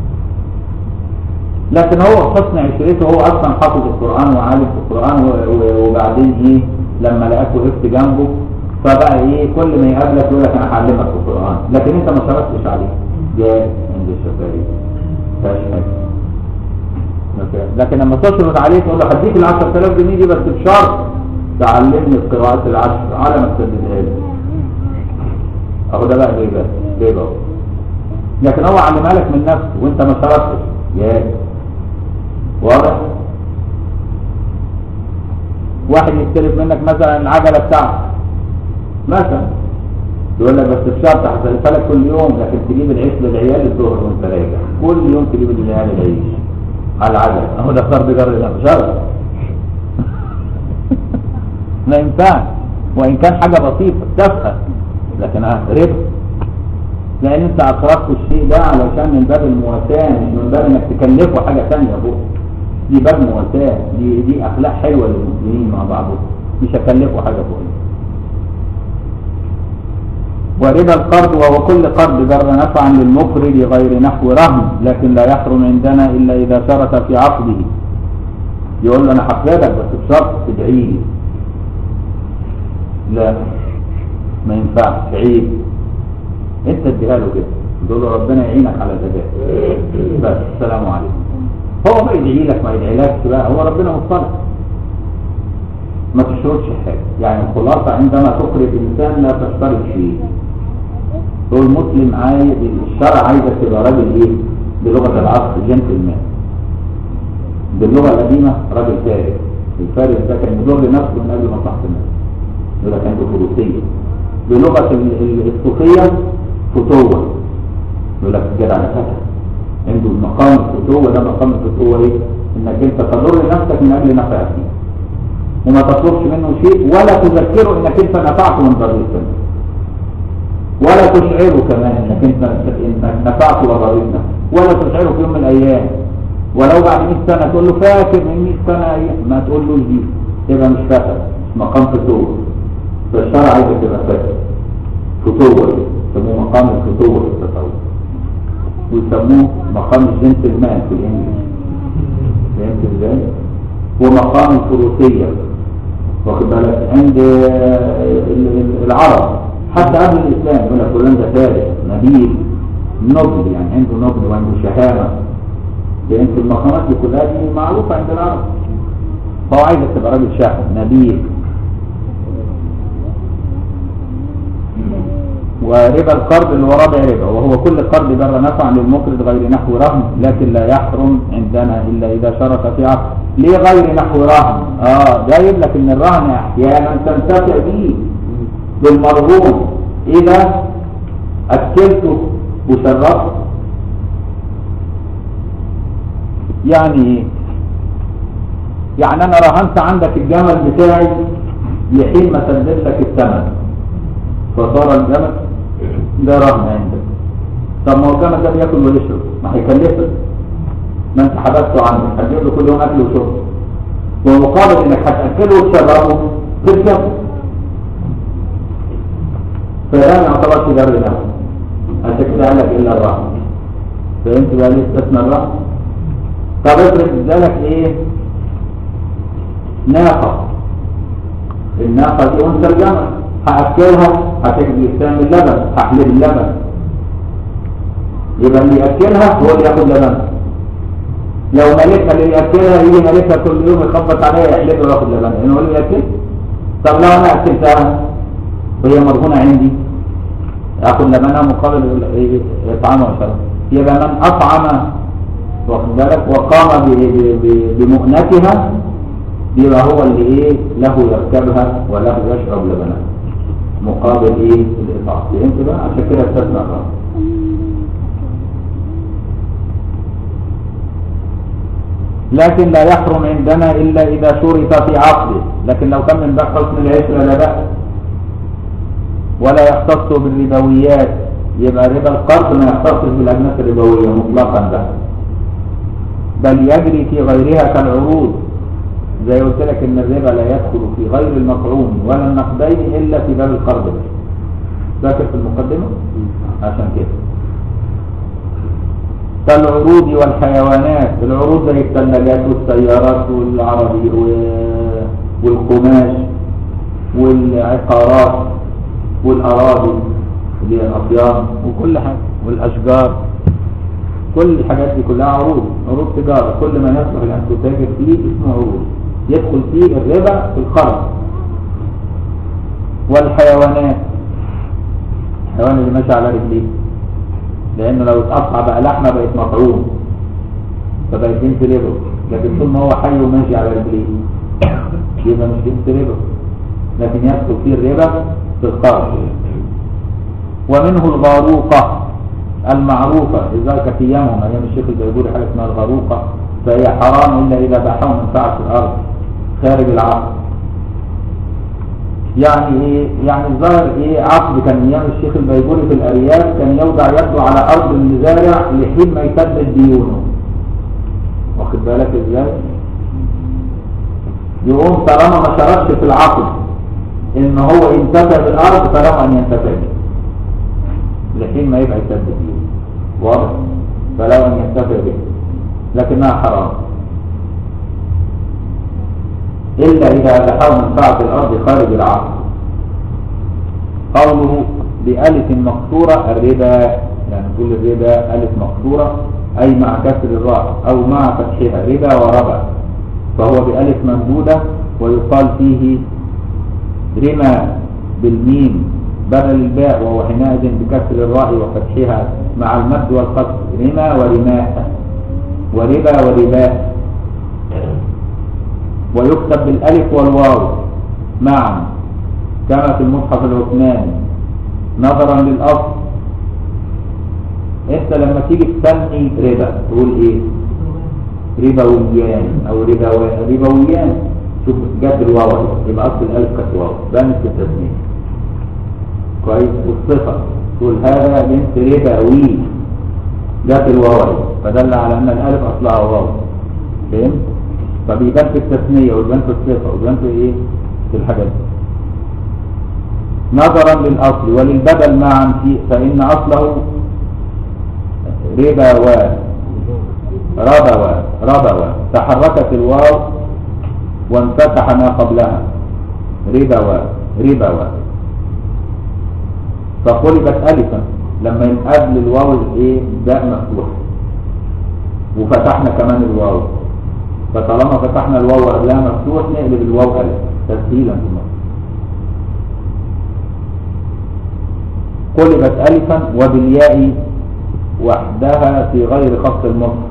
لكن هو حسن عشرته هو اصلا حافظ القران وعالم في القران و- و- وبعدين ايه لما لقاك وقفت جنبه فبقى ايه كل ما يقابلك يقول لك انا هعلمك في القران لكن انت ما شرطتش عليه جاء عند الشافعي فاش حاجه لكن لما تشرط عليه تقول له هديك ال 10000 جنيه دي بس بشرط تعلمني القراءات العشر على ما تسددها لي اهو ده بقى ربا ربا اهو. لكن هو علمها لك من نفسه وانت ما شرطتش يا واضح واحد يستلف منك مثلا العجله بتاعتك مثلا يقول لك بس بشرط هسلفها لك كل يوم لكن تجيب العيش للعيال الظهر وانت راجع كل يوم تجيب للعيال العيش على العجل اهو ده قرض جر لا شرط ما ينفعش وان كان حاجه بسيطه تافهه لكن آه، ربا لان انت اقرضت الشيء ده علشان من باب المواساه مش من باب انك تكلفه حاجه ثانيه فوق دي باب مواساه دي دي اخلاق حلوه للمسلمين مع بعضهم مش هكلفه حاجه فوق وربا القرض وهو كل قرض جر نفعا للمقرض غير نحو رهن لكن لا يحرم عندنا الا اذا شرط في عقده يقول له انا هقرضك بس بشرط تدعي لي لا ما ينفعش عيب انت اديها له كده تقول له ربنا يعينك على ذكاء بس السلام عليكم هو ما يدعي لك ما يدعي لكش بقى هو ربنا مصطلح ما تشترطش حاجة يعني الخلاصة عندما تقرض إنسان لا تشترط شيء تقول مسلم عايز الشرع عايزك تبقى راجل إيه بلغة العصر جنتلمان باللغة القديمة راجل فارس الفارس ده كان يضر نفسه من أجل مصلحة الناس يقول لك عنده فروسية بلغة ال- ال- الصوفية فتوة يقول لك الجدع ده فتى عنده مقام الفتوة ده مقام الفتوة ايه؟ انك انت تضر نفسك من اجل نفع فيه وما تطلبش منه شيء ولا تذكره انك انت نفعت من ضريت ولا تشعره كمان انك انت انك نفعت وضريتنا ولا تشعره في يوم من الايام ولو بعد 100 سنه تقول له فاكر من 100 سنه أيام. ما تقولوش دي يبقى مش فاكر مقام فتوه فالشرع عايزك تبقى فاكر فتوه يسموه مقام الفتوه في التصوف ويسموه مقام الجنتلمان في الانجليزي فهمت ازاي؟ ومقام الفروسية واخد بالك عند ال- ال- العرب حتى قبل الاسلام يقول لك فلان ده فارس نبيل نبل يعني عنده نبل وعنده شهامة لان في المقامات دي كلها دي معروفة عند العرب فهو عايزك تبقى راجل شهم نبيل وربا القرض اللي هو رابع ربا وهو كل قرض جر نفعا للمقرض غير نحو رهن لكن لا يحرم عندنا الا اذا شرط في عقد ليه غير نحو رهن اه جايب لك ان الرهن احيانا تنتفع به بالمرهون اذا اكلته وشربته يعني ايه يعني انا رهنت عندك الجمل بتاعي لحين ما سددت لك الثمن فصار الجمل ده رهن عندك طب ما هو الجمل ده بياكل ويشرب ما هيكلفك ما انت حبسته عنك هتجيب له كل يوم اكل وشرب ومقابل انك هتاكله وتشربه تركب فده ما يعتبرش جر نفس عشان كده قال لك الا الرهن فهمت بقى ليه استثنى الرهن طب افرض ادالك ايه ناقه الناقه دي انثى الجمل هاكلها هتجي تعمل لبن هحلب اللبن يبقى اللي ياكلها هو اللي ياخد لبن لو ملكها اللي ياكلها يجي ملكها كل يوم يخبط عليها يحلبها وياخد لبن يعني هو اللي ياكل طب لو انا اكلتها وهي مرهونه عندي اخد لبنها مقابل إيه؟ اطعامها وشرب يبقى من اطعم واخد بالك وقام ب- ب- ب- بمؤنتها يبقى هو اللي ايه له يركبها وله يشرب لبنها مقابل ايه الاطعام فهمت بقى عشان كده استثنى الرب لكن لا يحرم عندنا الا اذا شرط في عقده لكن لو كان من باب حسن العشره لا باس ولا يختص بالربويات يبقى ربا القرض ما يختصش بالاجناس الربويه مطلقا ده بل يجري في غيرها كالعروض زي قلت لك ان الربا لا يدخل في غير المطعوم ولا النقدين الا في باب القرض بس فاكر في المقدمه عشان كده كالعروض والحيوانات العروض زي الثلاجات والسيارات والعربي و- والقماش والعقارات والاراضي اللي هي الاطيان وكل حاجه والاشجار كل الحاجات دي كلها عروض عروض تجاره كل ما يصلح ان تتاجر فيه اسمه عروض يدخل فيه الربا في القرض والحيوانات الحيوان اللي ماشي على رجليه لانه لو اتقطع بقى لحمه بقت مطعوم فبقت بنت ربا لكن طول ما هو حي وماشي على رجليه يبقى مش بنت ربا لكن يدخل فيه الربا في القرض ومنه الغاروقه المعروفة لذلك في يوم أيام الشيخ البيضوري حاجة اسمها الغروقة فهي حرام إلا إذا باحوا منفعة في الأرض خارج العقد يعني إيه؟ يعني الظاهر إيه عقد كان أيام الشيخ البيضوري في الأرياف كان يوضع يده على أرض المزارع لحين ما يسدد ديونه واخد بالك إزاي؟ يقوم طالما ما شرطش في العقد إن هو ينتفع بالأرض فله أن ينتفع بها لحين ما يبقى يسدد ديونه واضح فلو ان ينتفع به لكنها حرام الا اذا دحوا منفعه الارض خارج العقد قوله بألف مكسورة الربا يعني تقول الربا ألف مكسورة أي مع كسر الراء أو مع فتحها ربا وربا فهو بألف ممدودة ويقال فيه رمى بالميم بدل الباء وهو حينئذ بكسر الراء وفتحها مع المد والقصر رمى ورماء وربا ورباء ويكتب بالالف والواو معا كما في المصحف العثماني نظرا للاصل انت لما تيجي تسمي ربا تقول ايه ربويان او ربوان ربويان شوف جت الواو أهي، يبقى اصل الالف كانت واو بانت في التسميه كويس والصفه تقول هذا بنت ربوي جت الواو أهي، فدل على ان الالف اصلها واو فهمت فبيبان في التسميه ويبان في الصفه ويبان في ايه في الحاجات دي نظرا للاصل وللبدل معا في فان اصله ربا ربوا ربوا تحركت الواو وانفتح ما قبلها ربوا ربوا فقلبت ألفا لما ينقبل الواو الايه باء مفتوح وفتحنا كمان الواو فطالما فتحنا الواو قبلها مفتوح نقلب الواو ألف تسهيلا في النص قلبت ألفا وبالياء وحدها في غير خط المصحف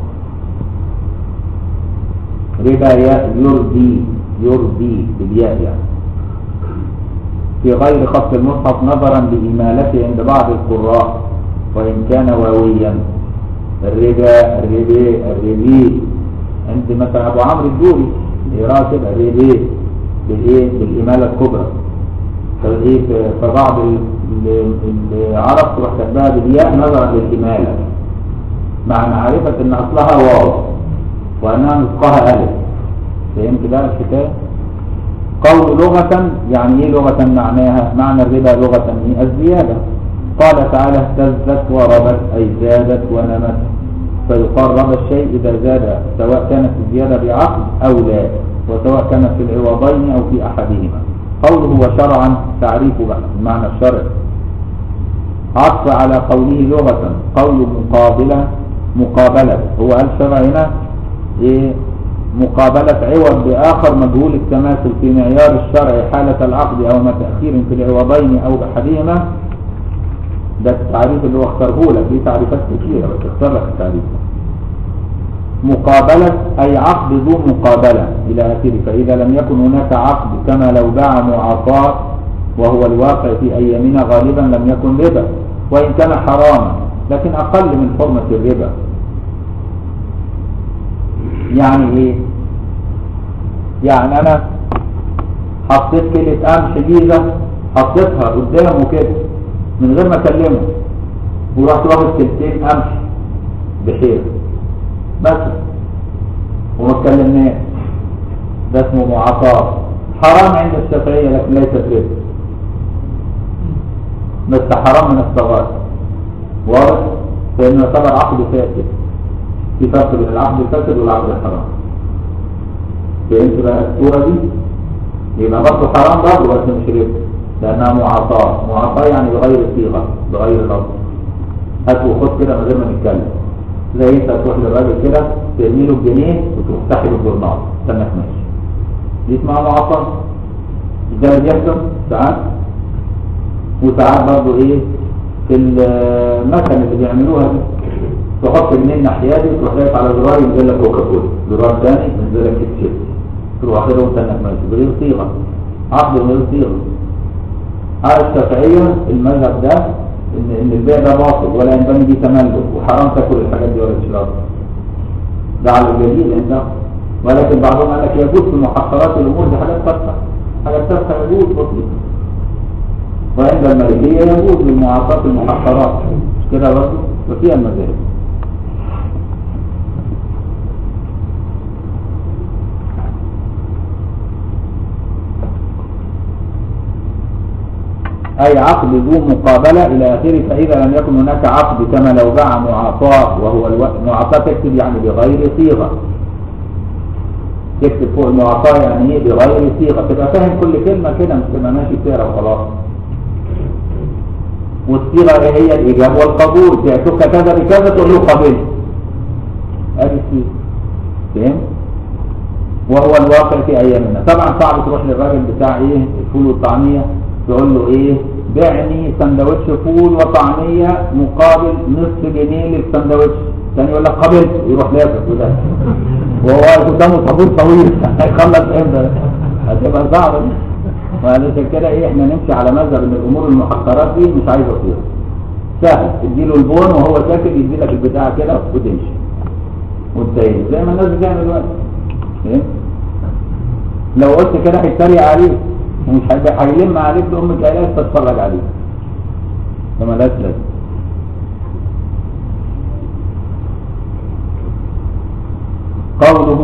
ربا ياء يربي يربي بالياء يعني في غير خط المصحف نظرا لإمالته عند بعض القراء وإن كان واويا الربا الربي الربي عند مثلا أبو عمرو الدوري يقرأ كده الربي بالإيه بالإمالة الكبرى فإيه فبعض العرب تروح كاتباها بالياء نظرا للإمالة مع معرفة إن أصلها واو وأنها نطقها ألف فهمت بقى الحكاية؟ قول لغة يعني إيه لغة معناها؟ معنى الربا لغة إيه؟ الزيادة قال تعالى اهتزت وربت أي زادت ونمت فيقال ربى الشيء إذا زاد سواء كانت الزيادة بعقد أو لا وسواء كانت في العوضين أو في أحدهما قوله وشرعا تعريفه بقى المعنى الشرعي عطف على قوله لغة قول مقابلة مقابلة هو قال شرع هنا إيه مقابلة عوض بآخر مجهول التماثل في معيار الشرع حالة العقد أو ما تأخير في العوضين أو بأحدهما ده التعريف اللي هو اختاره لك دي تعريفات كتيرة بس اختار لك التعريف مقابلة أي عقد ذو مقابلة إلى آخره فإذا لم يكن هناك عقد كما لو باع معاطاة وهو الواقع في أيامنا غالبا لم يكن ربا وإن كان حراما لكن أقل من حرمة الربا يعني إيه؟ يعني أنا حطيت كيلة قمح جيزة حطيتها قدامه كده من غير ما أكلمه ورحت واخد كيلتين قمح بحير بس وما اتكلمناش ده اسمه معاطاة حرام عند الشافعية لكن ليست ربا بس حرام من الصغار واضح لانه يعتبر عقد فاسد في فرق بين العقد الفاسد والعقد الحرام فهمت بقى الصورة دي يبقى برضه حرام برضه بس مش ربا لانها معاطاة معاطاة يعني بغير صيغة بغير لفظ هات وخد كده من غير ما نتكلم زي انت تروح للراجل كده ترمي له الجنيه وتروح ساحب الجورنال استناك ماشي دي اسمها معاطاة ده اللي بيحصل ساعات وساعات برضه ايه في المكنه اللي بيعملوها دي تحط جنيه الناحيه دي وتروح دايس على زرار ينزل لك كوكا كولا زرار ثاني ينزل لك كيس شيبسي تروح واخدها وتستناك ماشي بغير صيغه عقد غير صيغه على الشافعيه المذهب ده ان ان البيع ده باطل ولا ينبغي به تملك وحرام تاكل الحاجات دي ولا تشربها ده على الجليل عندهم ولكن بعضهم قال لك يجوز في محقرات الامور دي حاجات تافهه حاجات تافهه يجوز بسيطه وعند المالكيه يجوز للمعاصات المحقرات مش كده برضه وفيها المذاهب أي عقد ذو مقابلة إلى آخره فإذا لم يكن هناك عقد كما لو باع معاطاة وهو الو... معاطاة تكتب يعني بغير صيغة تكتب فوق المعاطاة يعني إيه بغير صيغة تبقى فاهم كل كلمة كده مش تبقى ماشي تقرا وخلاص والصيغة إيه هي الإجابة والقبول تعتك كذا بكذا تقول له قبلت أدي الصيغة فهمت؟ وهو الواقع في ايامنا طبعا صعب تروح للراجل بتاع ايه الفول والطعميه تقول له ايه بعني سندوتش فول وطعميه مقابل نصف جنيه للسندوتش ثاني يقول لك قبلت يروح لافف وده وهو واقف قدامه طابور طويل هيخلص امتى هتبقى صعبه دي وعلشان كده ايه احنا نمشي على مذهب ان الامور المحقرات دي مش عايزه تصير سهل تديله البون وهو ساكت يدي لك البتاع كده وتمشي وانتهينا زي ما الناس بتعمل دلوقتي فاهم؟ لو قلت كده هيتريق عليك ومش هيبقى هيلم عليك لأم الجلاس تتفرج عليك فمالهاش لازمه قوله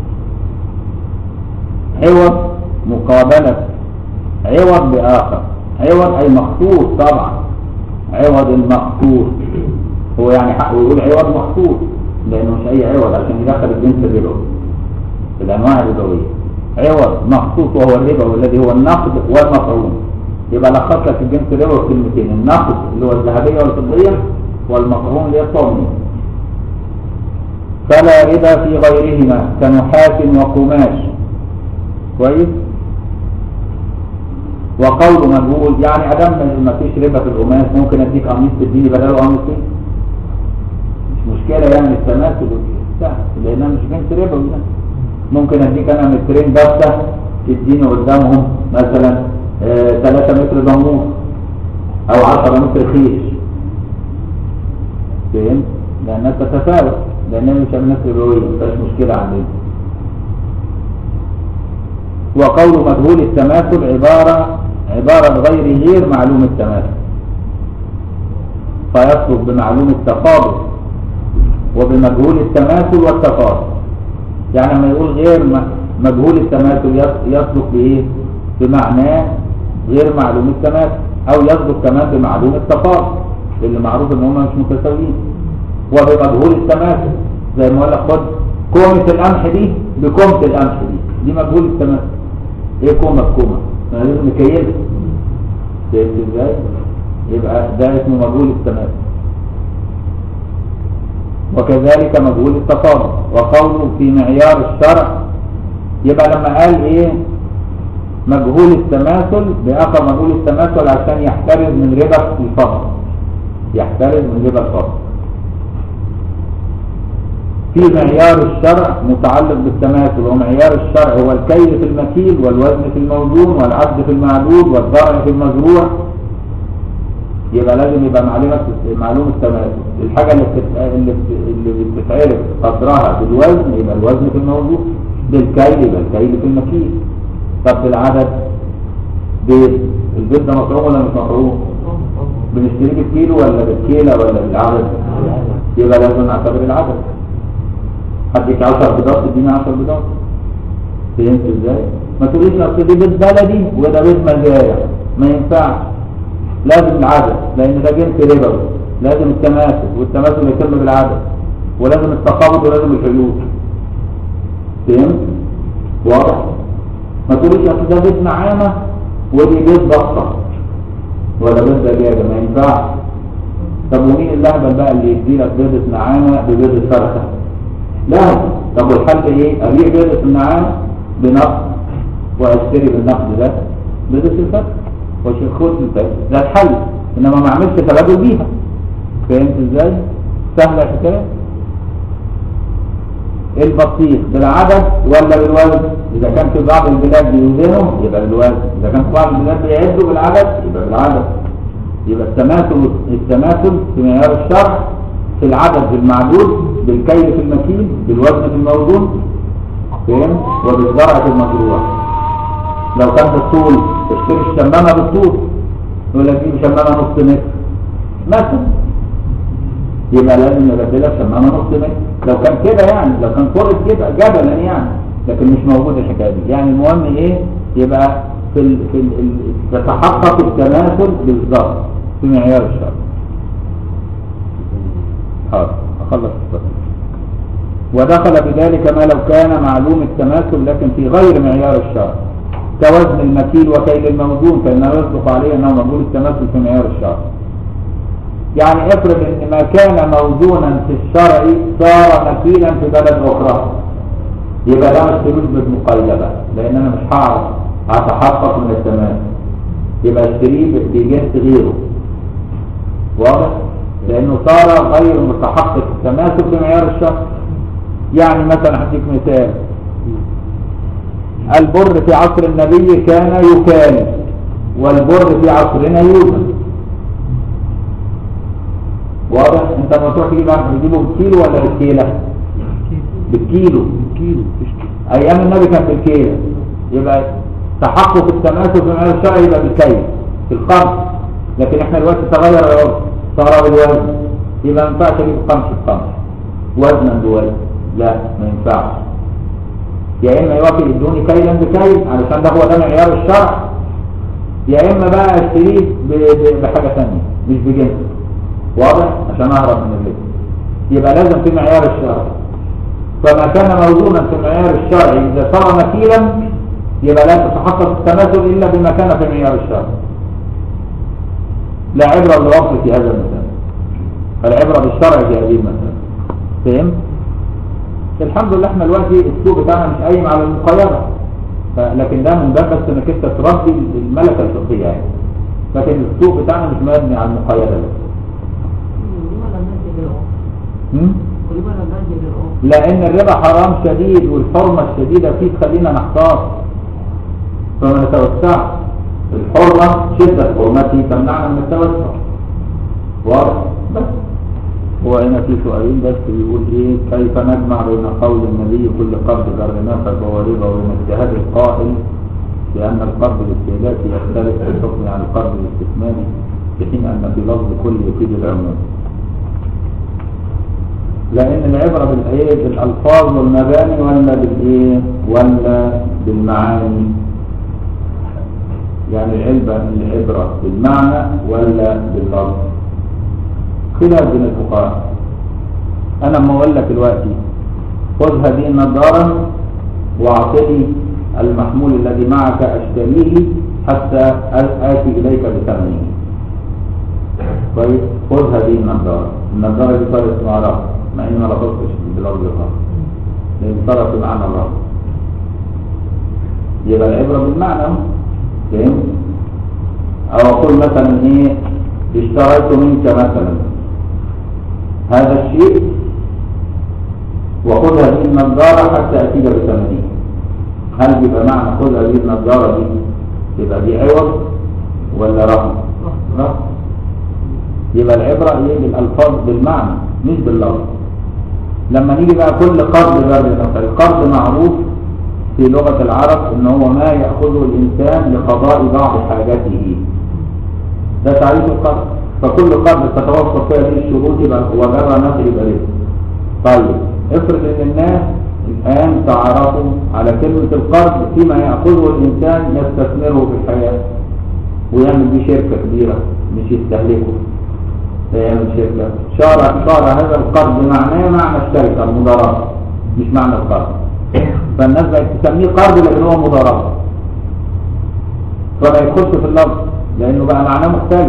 عوض مقابلة عوض بآخر عوض أي مخطوط طبعا عوض المخطوط هو يعني حقه يقول عوض مخطوط لأنه مش أي عوض عشان يدخل الجنس الربوي في الأنواع الربوية عوض مخطوط وهو الربا والذي هو النقد والمفعول يبقى لخص لك الجنس الربوي في كلمتين النقد اللي هو الذهبية والفضية والمفعول اللي هي الطعمية فلا ربا في غيرهما كنحاس وقماش كويس وقول من هو يعني ادم ما فيش ربا في القماش ممكن اديك قميص تديني بداله قميصين مش مشكله يعني التماثل سهل لانها مش جنس ربا وده ممكن اديك انا مترين بسه تديني قدامهم مثلا 3 متر ضمور او 10 متر خيش فهمت؟ لانها تتفاوت لانها مش الناس ربويه مفيش مشكله عندنا وقول مجهول التماثل عبارة عبارة غير غير معلوم التماثل فيصلح بمعلوم التفاضل وبمجهول التماثل والتفاضل يعني لما يقول غير مجهول التماثل يصلح بايه بمعناه غير معلوم التماثل او يصدق كمان بمعلوم التفاضل اللي معروف ان هم مش متساويين وبمجهول التماثل زي ما قال لك خد كومة القمح دي بكومة القمح دي دي مجهول التماثل ايه كومة بكومة انا لازم نكيلها فهمت ازاي يبقى ده اسمه مجهول التماثل وكذلك مجهول التفاضل وقوله في معيار الشرع يبقى لما قال ايه مجهول التماثل بأخر مجهول التماثل عشان يحترز من ربا الفضل يحترز من ربا الفضل في معيار الشرع متعلق بالتماثل ومعيار الشرع هو الكيل في المكيل والوزن في الموزون والعبد في المعبود والزرع في المزروع يبقى لازم يبقى معلومة معلوم التماثل الحاجة اللي بتت... اللي, بت... اللي بتتعرف قدرها بالوزن يبقى الوزن في الموزون بالكيل يبقى الكيل في المكيل طب بالعدد بيت البيت ده مطعوم ولا مش مطعوم بنشتريه بالكيلو ولا بالكيلة ولا بالعدد يبقى لازم نعتبر العدد هديك 10 بيضات تديني 10 بيضات فهمت ازاي؟ ما تقوليش اصل دي بيت بلدي وده بيت مزارع ما ينفعش لازم العدد لان ده جنس ربوي لازم التماثل والتماثل يتم بالعدد ولازم التقابض ولازم الحلول فهمت؟ واضح؟ ما تقوليش اصل ده بيت نعامه ودي بيت بطه ولا بيت دجاجه ما ينفعش طب ومين اللهبل بقى اللي يدي لك بيضه نعامه ببيضه فرخه؟ لا طب والحل ايه ابيع بيضة النعام بنقد واشتري بالنقد ده بيضة الفتح وشيخوت الفتح ده الحل انما ما اعملش تبادل بيها فهمت ازاي سهلة الحكاية البطيخ بالعدد ولا بالوزن اذا كان في بعض البلاد بيوزنوا يبقى بالوزن اذا كان في بعض البلاد بيعدوا بالعدد يبقى بالعدد يبقى التماثل التماثل في معيار الشرع في العدد بالمعدود بالكيل في المكيل بالوزن في الموزون فاهم وبالزرع في المزروع لو كان بالطول تشتري الشمامه بالطول يقول لك دي شمامه نص متر مثلا يبقى لازم نبدلها بشمامه نص متر لو كان كده يعني لو كان فرض كده جبلا يعني لكن مش موجود الحكايه دي يعني المهم ايه يبقى في ال في ال تتحقق التماثل بالظبط في معيار الشرع حاضر أخلص التصنيف ودخل بذلك ما لو كان معلوم التماثل لكن في غير معيار الشرع كوزن المكيل وكيل الموزون فإنه يصدق عليه أنه مقبول التماثل في معيار الشرع يعني افرض ان ما كان موزونا في الشرع صار مكيلا في بلد اخرى يبقى ده مش فلوس بالمقيدة لان انا مش هعرف اتحقق من التماس يبقى اشتريه بجنس غيره واضح لانه صار غير متحقق التماسك بمعيار الشرع يعني مثلا هديك مثال البر في عصر النبي كان يكال والبر في عصرنا يوزن واضح انت لما تروح تجيب تجيبه بالكيلو ولا بالكيله بالكيلو كيلو تشتري ايام النبي كان في الكيله يبقى تحقق التماسك في معيار الشرع يبقى بالكيل في القمح لكن احنا دلوقتي تغير العرف صار بالوزن يبقى ما ينفعش اجيب قمح بقمح وزنا بوزن لا ما ينفعش يا اما يوافق يدوني كيلا بكيل علشان ده هو ده معيار الشرع يا اما بقى اشتريه ب- ب- بحاجه ثانيه مش بجنس واضح عشان اهرب من اللبس يبقى لازم في معيار الشرع فما كان موزونا في معيار الشرع اذا صار مثيلا يبقى لا تتحقق التماثل الا بما كان في معيار الشرع لا عبره بالوصف في هذا المثال العبره بالشرع في هذه المساله فهمت الحمد لله احنا دلوقتي السوق بتاعنا مش قايم على المقايضه ف- لكن ده من باب بس انك انت تربي الملكه الفقهيه يعني لكن السوق بتاعنا مش مبني على المقايضه بس هم؟ لان الربا حرام شديد والحرمه الشديده فيه تخلينا نحتاط فما نتوسعش الحرمه شده حرمته تمنعنا من التوسع واضح بس هو هنا في سؤالين بس بيقول ايه كيف نجمع بين قول النبي كل قرض غرناه فهو ربا وبين اجتهاد القائل بان القرض الاستهلاكي يختلف في الحكم عن القرض الاستثماري في حين ان في لفظ كل يفيد العموم لان العبره بالايه بالالفاظ والمباني ولا بالايه ولا بالمعاني يعني العلبه العبره بالمعنى ولا باللفظ خلاف بين الفقهاء انا لما اقول لك دلوقتي خذ هذه النظاره واعطني المحمول الذي معك اشتريه حتى اتي اليك بثمنه طيب خذ هذه النظاره النظاره دي صارت اسمها رفض مع اني ما رفضتش بلفظ الرفض لان صارت بمعنى الرفض يبقى العبره بالمعنى أهو. فهمت او اقول مثلا ايه اشتريت منك مثلا هذا الشيء وخذ هذه النظارة حتى أتيك بثمنه هل بيبقى معنى خذ هذه النظارة دي يبقى دي عوض ولا رهن؟ رهن يبقى العبرة ايه بالألفاظ بالمعنى مش باللفظ لما نيجي بقى كل قرض غير النفع القرض معروف في لغة العرب ان هو ما يأخذه الإنسان لقضاء بعض حاجاته ده تعريف القرض فكل قرض تتوفر فيها هذه الشروط يبقى وجرى نفع يبقى رزق طيب افرض ان الناس الان تعرفوا على كلمة القرض فيما يأخذه الإنسان يستثمره في الحياة ويعمل بيه شركة كبيرة مش يستهلكه فيعمل شركة شارع شارع هذا القرض معناه معنى الشركة المضاربة مش معنى القرض فالناس بقت تسميه قرض لكن هو مضاربة فما يدخلش في اللفظ لأنه بقى معناه مختلف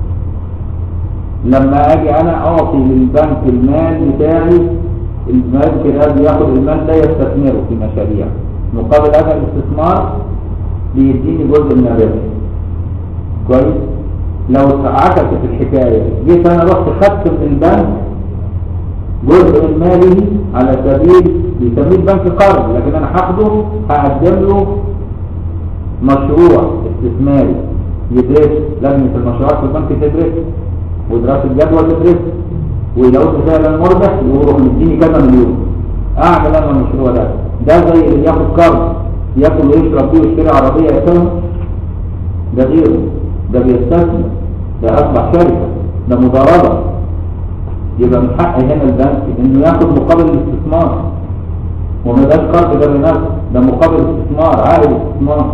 لما اجي انا اعطي للبنك المال بتاعي البنك ده بياخد المال ده يستثمره في مشاريع مقابل هذا الاستثمار بيديني جزء من الربح كويس لو عكست الحكايه جيت انا رحت خدت من البنك جزء من ماله على سبيل يسميه البنك قرض لكن انا هاخده هقدم له مشروع استثماري يدرس لجنه المشروعات في البنك تدرس ودراسة الجدوى تدرس ولو فعلا مربح يروح مديني كذا مليون اعمل انا المشروع ده ده زي اللي ياخد قرض ياكل ويشرب بيه ويشتري عربيه يسوي ده غيره ده بيستثمر ده اصبح شركه ده مضاربه يبقى من حق هنا البنك انه ياخد مقابل الاستثمار وما داش قرض ده لنفسه ده مقابل استثمار عائد استثمار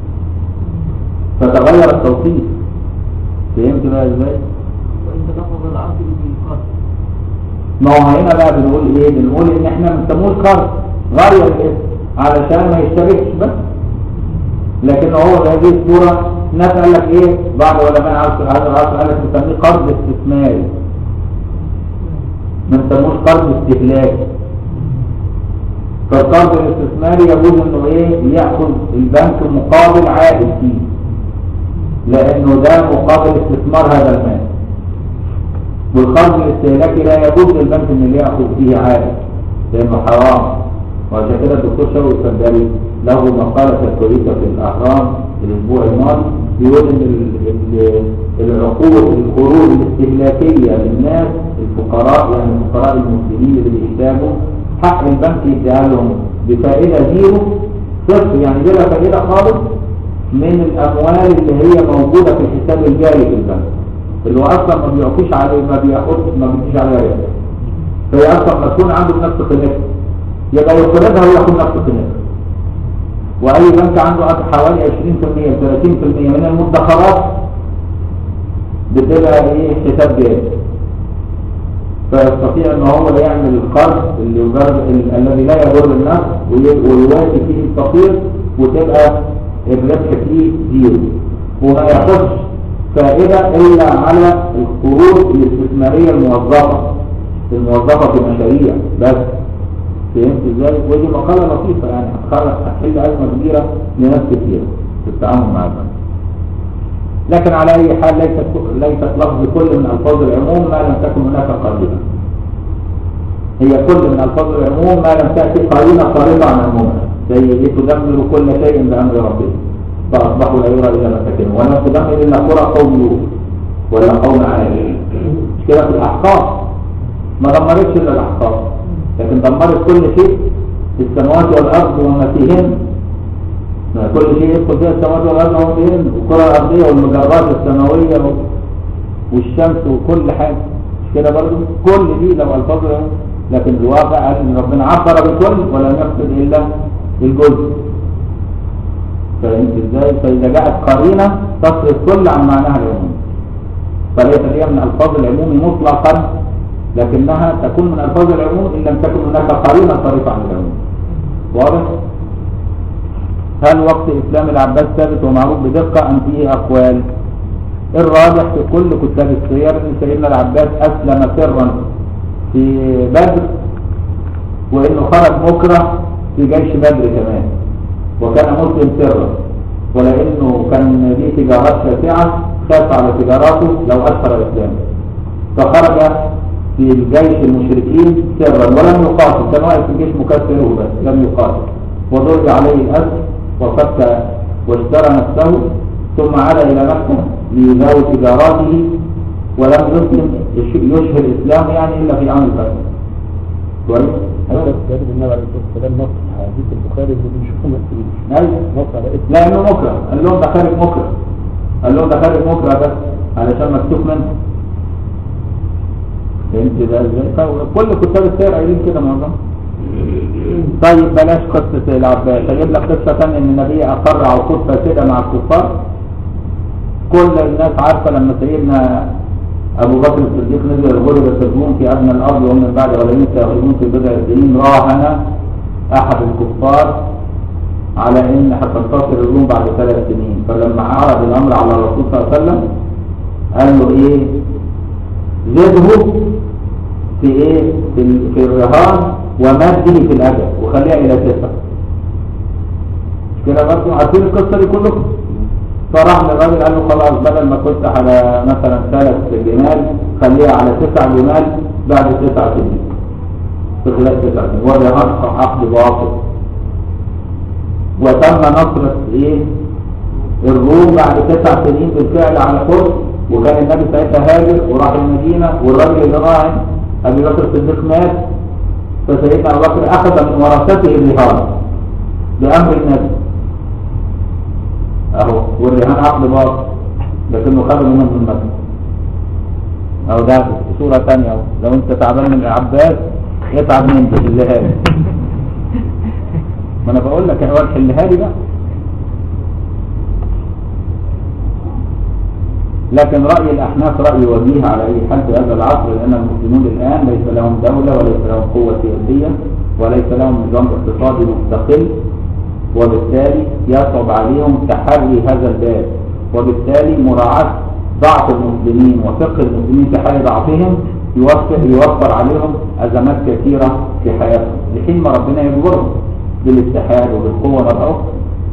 فتغير التوصيف فهمت بقى ازاي؟ ما هو هنا بقى بنقول ايه بنقول ان احنا بنسموه القرض غير الاسم علشان ما يشتركش بس لكن هو بهذه الصورة الناس قال لك ايه بعض علماء عصر هذا العصر قال لك نسميه قرض استثماري ما نسموش قرض استهلاكي فالقرض الاستثماري يجوز انه ايه ياخذ البنك مقابل عائد فيه لانه ده مقابل استثمار هذا المال والقرض الاستهلاكي لا يجوز للبنك ان ياخذ فيه عائد لانه حرام وعشان كده الدكتور شوقي السندري له مقاله كويسه في الاهرام الاسبوع الماضي بيقول ان ال- ال- العقود القروض الاستهلاكيه للناس الفقراء يعني الفقراء المسلمين اللي بيحتاجوا حق البنك يديها لهم بفائده زيرو صفر يعني بلا فائده خالص من الاموال اللي هي موجوده في الحساب الجاري في البنك اللي هو اصلا ما بيعطيش عليه ما بياخدش ما بيديش عليها ربح فهي اصلا مسؤول عنده بنفس قيمتها يبقى يقرضها وياخد نفس قيمتها واي بنك عنده حوالي 20% 30% من المدخرات بتبقى ايه حساب جاري فيستطيع ان هو يعمل القرض اللي يجر... ال- الذي لا يضر النفس وي- ويوافي فيه الفقير وتبقى الربح فيه زيرو وما ياخدش فائدة إلا على القروض الاستثمارية الموظفة الموظفة في مشاريع بس فهمت ازاي؟ ودي مقالة لطيفة يعني هتخرج هتحل أزمة كبيرة لناس كتير في التعامل مع البنك. لكن على أي حال ليست ليست لفظ كل من ألفاظ العموم ما لم تكن هناك قرينة. هي كل من ألفاظ العموم ما لم تأتي قرينة خارجة عن عمومها زي إيه تدمر كل شيء بأمر ربك فأصبحوا لا يرى إلا مساكنهم ولم تدمر إلا قرى قوم لوط ولا قوم عاد مش كده في الأحقاف ما دمرتش إلا الأحقاف لكن دمرت كل شيء في السماوات والأرض وما فيهن ما كل شيء يدخل فيها السماوات والأرض وما فيهن والكرة الأرضية والمجرات السماوية و- والشمس وكل حاجة مش كده برضه كل دي لو ألفاظ العموم. لكن الواقع قال إن ربنا عبر بكل ولم يقصد إلا الجزء فهمت ازاي؟ فإذا جاءت قرينة تصرف كل عن معناها العموم فليست هي من ألفاظ العموم مطلقا لكنها تكون من ألفاظ العموم إن لم تكن هناك قرينة صارفة عن العموم واضح؟ هل وقت إسلام العباس ثابت ومعروف بدقة أم فيه أقوال؟ الراجح في كل كتاب السير أن سيدنا العباس أسلم سرا في بدر وإنه خرج مكره في جيش بدر كمان وكان مسلم سرا ولانه كان ليه تجارات شاسعه خاف على تجاراته لو اثر الاسلام فخرج في الجيش المشركين سرا ولم يقاتل كان واقف في الجيش مكسره بس لم يقاتل وضرب عليه الاسر وفك واشترى نفسه ثم عاد الى مكه ليزاوي تجاراته ولم يسلم يشهر الاسلام يعني الا في عام الفتح كويس حتى كتاب النبي عليه الصلاه والسلام نص حديث البخاري اللي بنشوفه ما فيهوش ايوه نص على اسم لانه مكره قال لهم ده خارج مكره قال لهم ده خارج مكره بس علشان مكتوب منه فهمت ده ازاي كل كتاب السير قايلين كده معظم طيب بلاش قصة العباس اجيب لك قصة ثانية ان النبي اقر عقود فاسدة مع الكفار كل الناس عارفة لما سيدنا ابو بكر الصديق نزل غربة الروم في ادنى الارض وهم من بعد غلبين سيغلبون في بضع سنين راهن احد الكفار على ان هتنتصر الروم بعد ثلاث سنين فلما عرض الامر على الرسول صلى الله عليه وسلم قال له ايه زده في ايه في, ال- في الرهان ومده في الاجل وخليها الى تسعه مش كده برضه عارفين القصه دي كلكم فراح للراجل قال له خلاص بدل ما كنت على مثلا ثلاث جمال خليها على تسع جمال بعد تسع سنين في خلال تسع سنين والرهان عقد باطل وتم نصر ايه الروم بعد تسع سنين بالفعل على فرس وكان النبي ساعتها هاجر وراح المدينه والراجل اللي راعي ابي بكر الصديق مات فسيدنا ابو بكر اخذ من ورثته الرهان بامر النبي اهو والرهان عقد باطل لكنه خرج منه من مكه اهو ده صورة ثانية اهو لو انت تعبان من العباس اتعب مني حلها لي ما انا بقول لك يا واد حلها لي بقى لكن رأي الأحناف رأي وجيه على أي حال في هذا العصر لأن المسلمون الآن ليس لهم دولة وليس لهم قوة سياسية وليس لهم نظام اقتصادي مستقل وبالتالي يصعب عليهم تحري هذا الباب وبالتالي مراعاة ضعف المسلمين وفقه المسلمين في حال ضعفهم يوفر, يوفر عليهم أزمات كثيرة في حياتهم لحين ما ربنا يجبرهم بالاتحاد وبالقوة مرة أخرى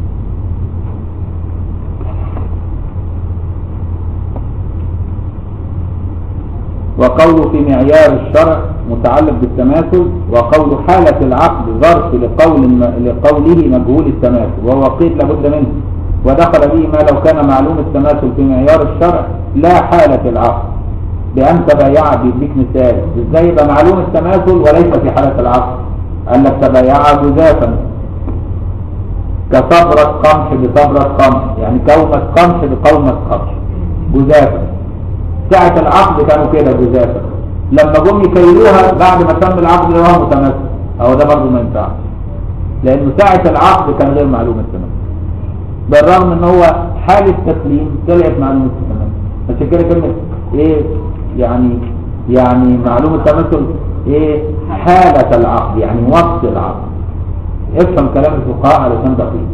وقوله في معيار الشرع متعلق بالتماثل وقول حالة العقد ظرف لقول لقوله مجهول التماثل وهو قيد لابد منه ودخل به ما لو كان معلوم التماثل في معيار الشرع لا حالة العقد بأن تبايع بيديك مثال ازاي يبقى معلوم التماثل وليس في حالة العقد قال لك تبايع جزافا كصبرة قمح بصبرة قمح يعني كومة قمح بقومة قمح جزافا ساعة العقد كانوا كده جزافا لما جم يكيلوها بعد ما تم العقد لقوها متماثل اهو ده برضه ما ينفعش لانه ساعة العقد كان غير معلوم التماثل بالرغم ان هو حال التسليم طلعت معلومة التماثل عشان كده كلمة ايه يعني يعني معلومة التماثل ايه حالة العقد يعني وقت العقد افهم كلام الفقهاء علشان دقيق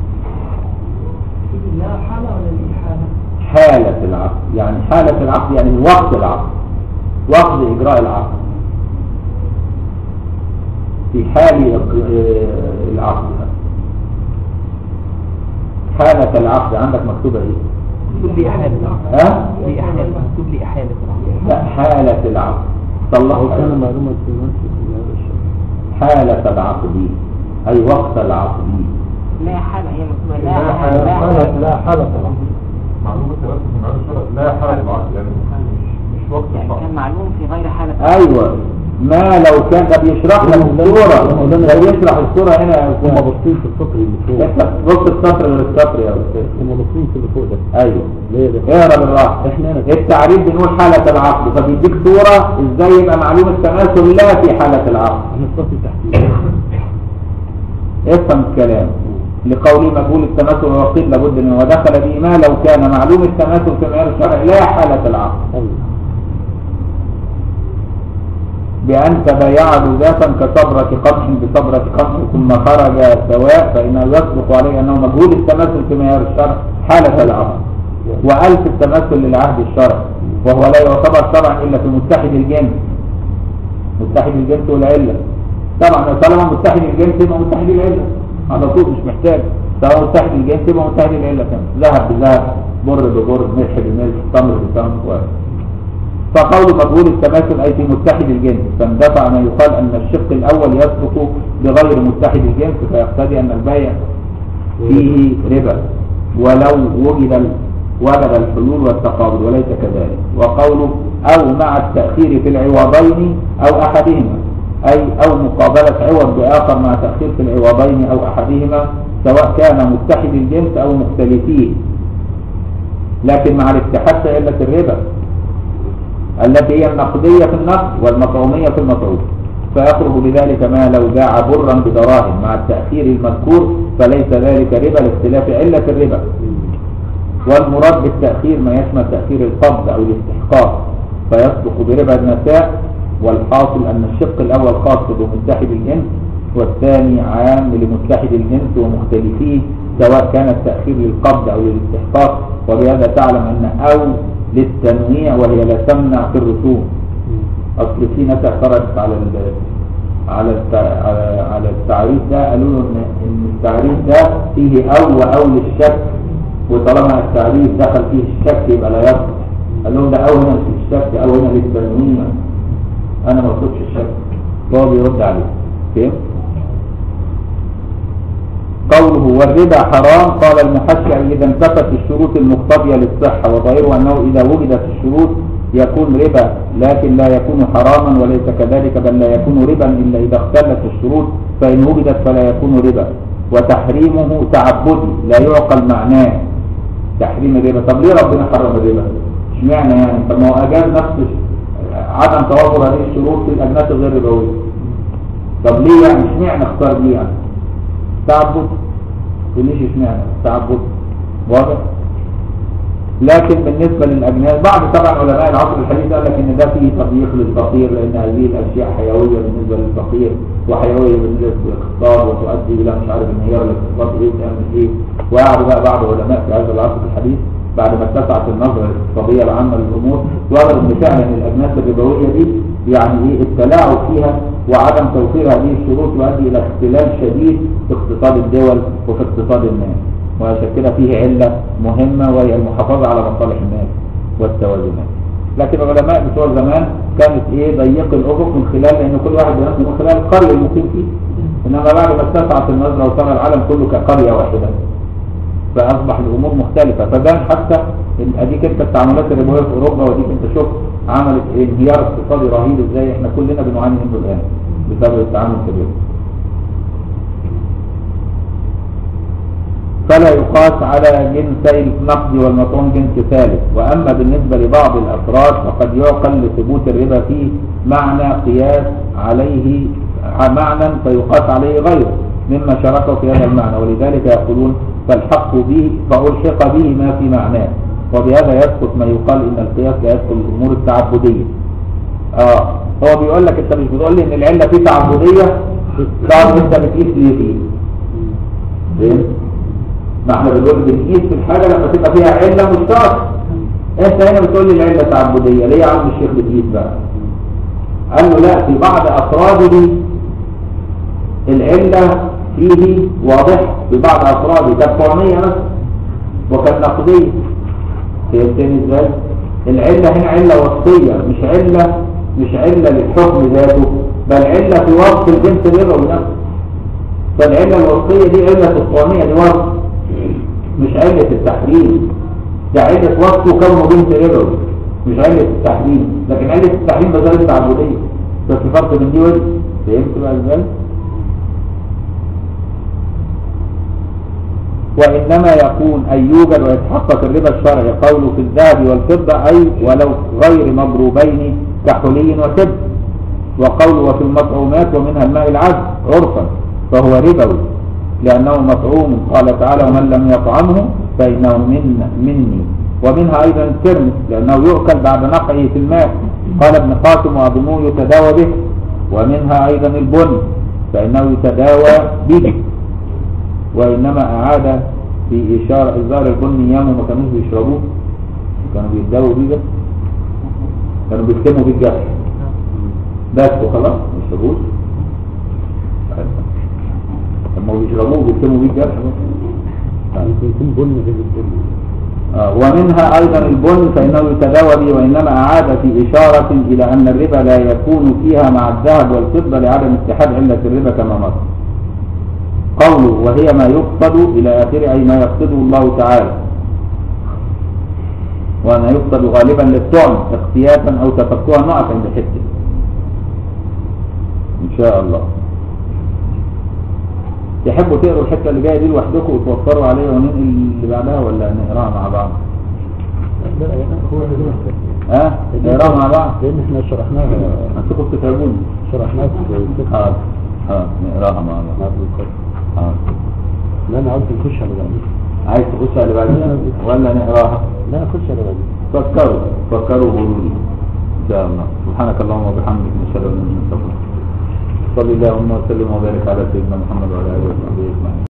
لا حالة ولا الإحالة حالة العقد يعني حالة العقد يعني وقت العقد وقت إجراء العقد في حال آه، العقد حالة العقد عندك مكتوبة ايه؟ مكتوب لي إحالة ها؟ لي إحالة مكتوب لي إحالة لا حالة العقد لو صلحها كان معلومة التماثل في معيار الشرع حالة العقد أي وقت العقد لا حالة هي مكتوبة لا لا حالة لا حالة حالة لا حالة طبعا معلومة ثلاثة في معاد الشرع لا حالة العقد يعني مش مش وقت يعني الشرع كان معلوم في غير حالة أيوة ما لو كان ده بيشرح لك الصورة ده بيشرح الصورة هنا يا هم أستاذ باصين في السطر اللي فوق افتح بص السطر غير السطر يا أستاذ هم باصين في اللي فوق ده أيوة ليه ده؟ اقرا بالراحة احنا هنا التعريف بنقول حالة العقد فبيديك صورة ازاي يبقى معلوم التماثل لا في حالة العقد احنا السطر تحتيه افهم الكلام لقوله مجهول التماثل وقيل لابد منه ودخل به ما لو كان معلوم التماثل في معيار الشرع لا حالة العقد ايوه بأن تبايع جزافا كصبرة قمح بصبرة قمح ثم خرج سواء فإنه يصدق عليه أنه مجهول التماثل في معيار الشرع حالة العقد وألف التماثل للعهد الشرعي وهو لا يعتبر شرعا إلا في متحد الجنس متحد الجنس والعلة طبعا طالما متحد الجنس يبقى متحد العلة على طول مش محتاج طالما متحد الجنس يبقى متحد العلة كمان ذهب بذهب بر ببر ملح بملح تمر بتمر فقول مجهول التماثل أي في متحد الجنس فاندفع ما يقال أن الشق الأول يسقط بغير متحد الجنس فيقتضي أن البيع فيه ربا ولو وجد ال- وجد الحلول والتقابل وليس كذلك وقوله أو مع التأخير في العوضين أو أحدهما أي أو مقابلة عوض بآخر مع تأخير في العوضين أو أحدهما سواء كان متحد الجنس أو مختلفيه لكن مع الاتحاد في علة الربا التي هي النقدية في النقد والمطعومية في المطعوم فيخرج بذلك ما لو باع برا بدراهم مع التأخير المذكور فليس ذلك ربا لاختلاف علة الربا والمراد بالتأخير ما يشمل تأخير القبض أو الاستحقاق فيصدق بربا النساء والحاصل أن الشق الأول خاص بمتحد الجنس والثاني عام لمتحد الجنس ومختلفيه سواء كان التأخير للقبض أو للاستحقاق وبهذا تعلم أن أو للتنويع وهي لا تمنع في الرسوم أصل في ناس اعترضت على ال على التع- على على التعريف ده قالوا له ان ان التعريف ده فيه او واو للشك وطالما التعريف دخل فيه الشك يبقى لا يصح قال لهم ده او هنا في الشك او هنا للتنويع انا ما اقصدش الشك فهو بيرد عليه فهمت؟ قوله والربا حرام قال المحشع إذا انتفت الشروط المقتضية للصحة وظاهره أنه إذا وجدت الشروط يكون ربا لكن لا يكون حراما وليس كذلك بل لا يكون ربا إلا إذا اختلت الشروط فإن وجدت فلا يكون ربا وتحريمه تعبدي لا يعقل معناه تحريم الربا طب ليه ربنا حرم الربا؟ اشمعنى يعني؟ طب ما هو أجاز نفس عدم توافر هذه الشروط في الأجناس الغير ربوية طب ليه يعني اشمعنى اختار دي يعني؟ تعبد ليش اشمعنى تعبد واضح لكن بالنسبة للأجناس بعض طبعا علماء العصر الحديث قال لك ان ده فيه تضييق للفقير لان هذه الاشياء حيوية بالنسبة للفقير وحيوية بالنسبة للاقتصاد وتؤدي الى مش عارف انهيار الاقتصاد ايه وتعمل ايه وقعدوا بقى بعض علماء في هذا العصر الحديث بعد ما اتسعت النظرة الاقتصادية العامة للأمور وجدوا ان فعلا الأجناس الربوية دي يعني ايه التلاعب فيها وعدم توفير هذه الشروط يؤدي الى اختلال شديد في اقتصاد الدول وفي اقتصاد الناس وعشان كده فيه علة مهمة وهي المحافظة على مصالح الناس والتوازنات لكن العلماء بتوع زمان كانت ايه ضيق الافق من خلال لان كل واحد بينظم من خلال القرية اللي مقيم فيه انما بعد ما اتسعت النظرة وصار العالم كله كقرية واحدة فاصبح الامور مختلفة فبان حتى إن اديك انت التعاملات الربوية في اوروبا واديك انت شوف عملت إيه انهيار اقتصادي رهيب ازاي احنا كلنا بنعاني منه الان بسبب التعامل في الربا فلا يقاس على جنسي النقد والمطعوم جنس ثالث وأما بالنسبة لبعض الأفراد فقد يعقل لثبوت الربا فيه معنى قياس عليه معنى فيقاس عليه غيره مما شركوا في هذا المعنى ولذلك يقولون فالحق به فألحق به ما في معناه وبهذا يسقط ما يقال إن القياس لا يدخل الأمور التعبدية اه هو بيقول لك انت مش بتقول لي ان العله فيه تعبديه طب انت بتقيس ليه فيه فهمت؟ ما احنا بنقول بنقيس في الحاجة لما تبقى فيها علة مشتركة انت هنا بتقول لي العلة تعبدية ليه يا عم الشيخ بتقيس بقى قال له لا في بعض افراده العلة فيه واضحة في بعض افراده كالطعمية مثلا وكالنقدية فهمتني ازاي العلة هنا علة وصفية مش علة مش علة للحكم ذاته بل علة في وصف الجنس الربوي نفسه فالعلة الوصفية دي علة الطعمية دي وصف مش علة التحريم ده علة وصفه كونه بنت ربوي مش علة التحريم لكن علة التحريم بزال التعبدية بس فرق من دي ودي فهمت بقى ازاي؟ وإنما يكون أي يوجد ويتحقق الربا الشرعي قوله في الذهب والفضة أي ولو غير مضروبين كحلي وفضة وقوله وفي المطعومات ومنها الماء العذب عرفا فهو ربوي لأنه مطعوم قال تعالى ومن لم يطعمه فإنه من مني ومنها أيضا الترمس لأنه يؤكل بعد نقعه في الماء قال ابن قاسم وأظنه يتداوى به ومنها أيضا البن فإنه يتداوى به وإنما أعاد في إشارة إزار البن أيام ما كانوش بيشربوه كانوا بيتداووا بيه بس كانوا بيكتموا بيه الجرح بس وخلاص ما يشربوش لما بيشربوه بيكتموا بيه الجرح بس يكون بن غير البن آه، ومنها أيضا البن فإنه يتداوى به وإنما أعاد في إشارة إلى أن الربا لا يكون فيها مع الذهب والفضة لعدم اتحاد علة الربا كما مر قوله وهي ما يقصد إلى آخره أي ما يقصده الله تعالى وما يقصد غالبا للطعم اختياتا أو تفكها نقط عند حته إن شاء الله تحبوا تقروا الحته اللي جايه دي لوحدكم وتوفروا عليها وننقل اللي بعدها ولا نقراها مع بعض؟ لا هو ها؟ نقراها مع بعض؟ لان احنا شرحناها انتوا بتتعبوني شرحناها في الفقه حاضر حاضر نقراها مع بعض مع ابن القيم حاضر لا انا عاوز نخش على بعض عايز تخش على اللي بعدها ولا نقراها؟ لا نخش على بعض فكروا فكروا وقولوا لي ان شاء الله سبحانك اللهم وبحمدك نشهد ان لا اله الا انت نستغفرك صلى اللهم وسلم وبارك على سيدنا محمد وعلى اله وصحبه اجمعين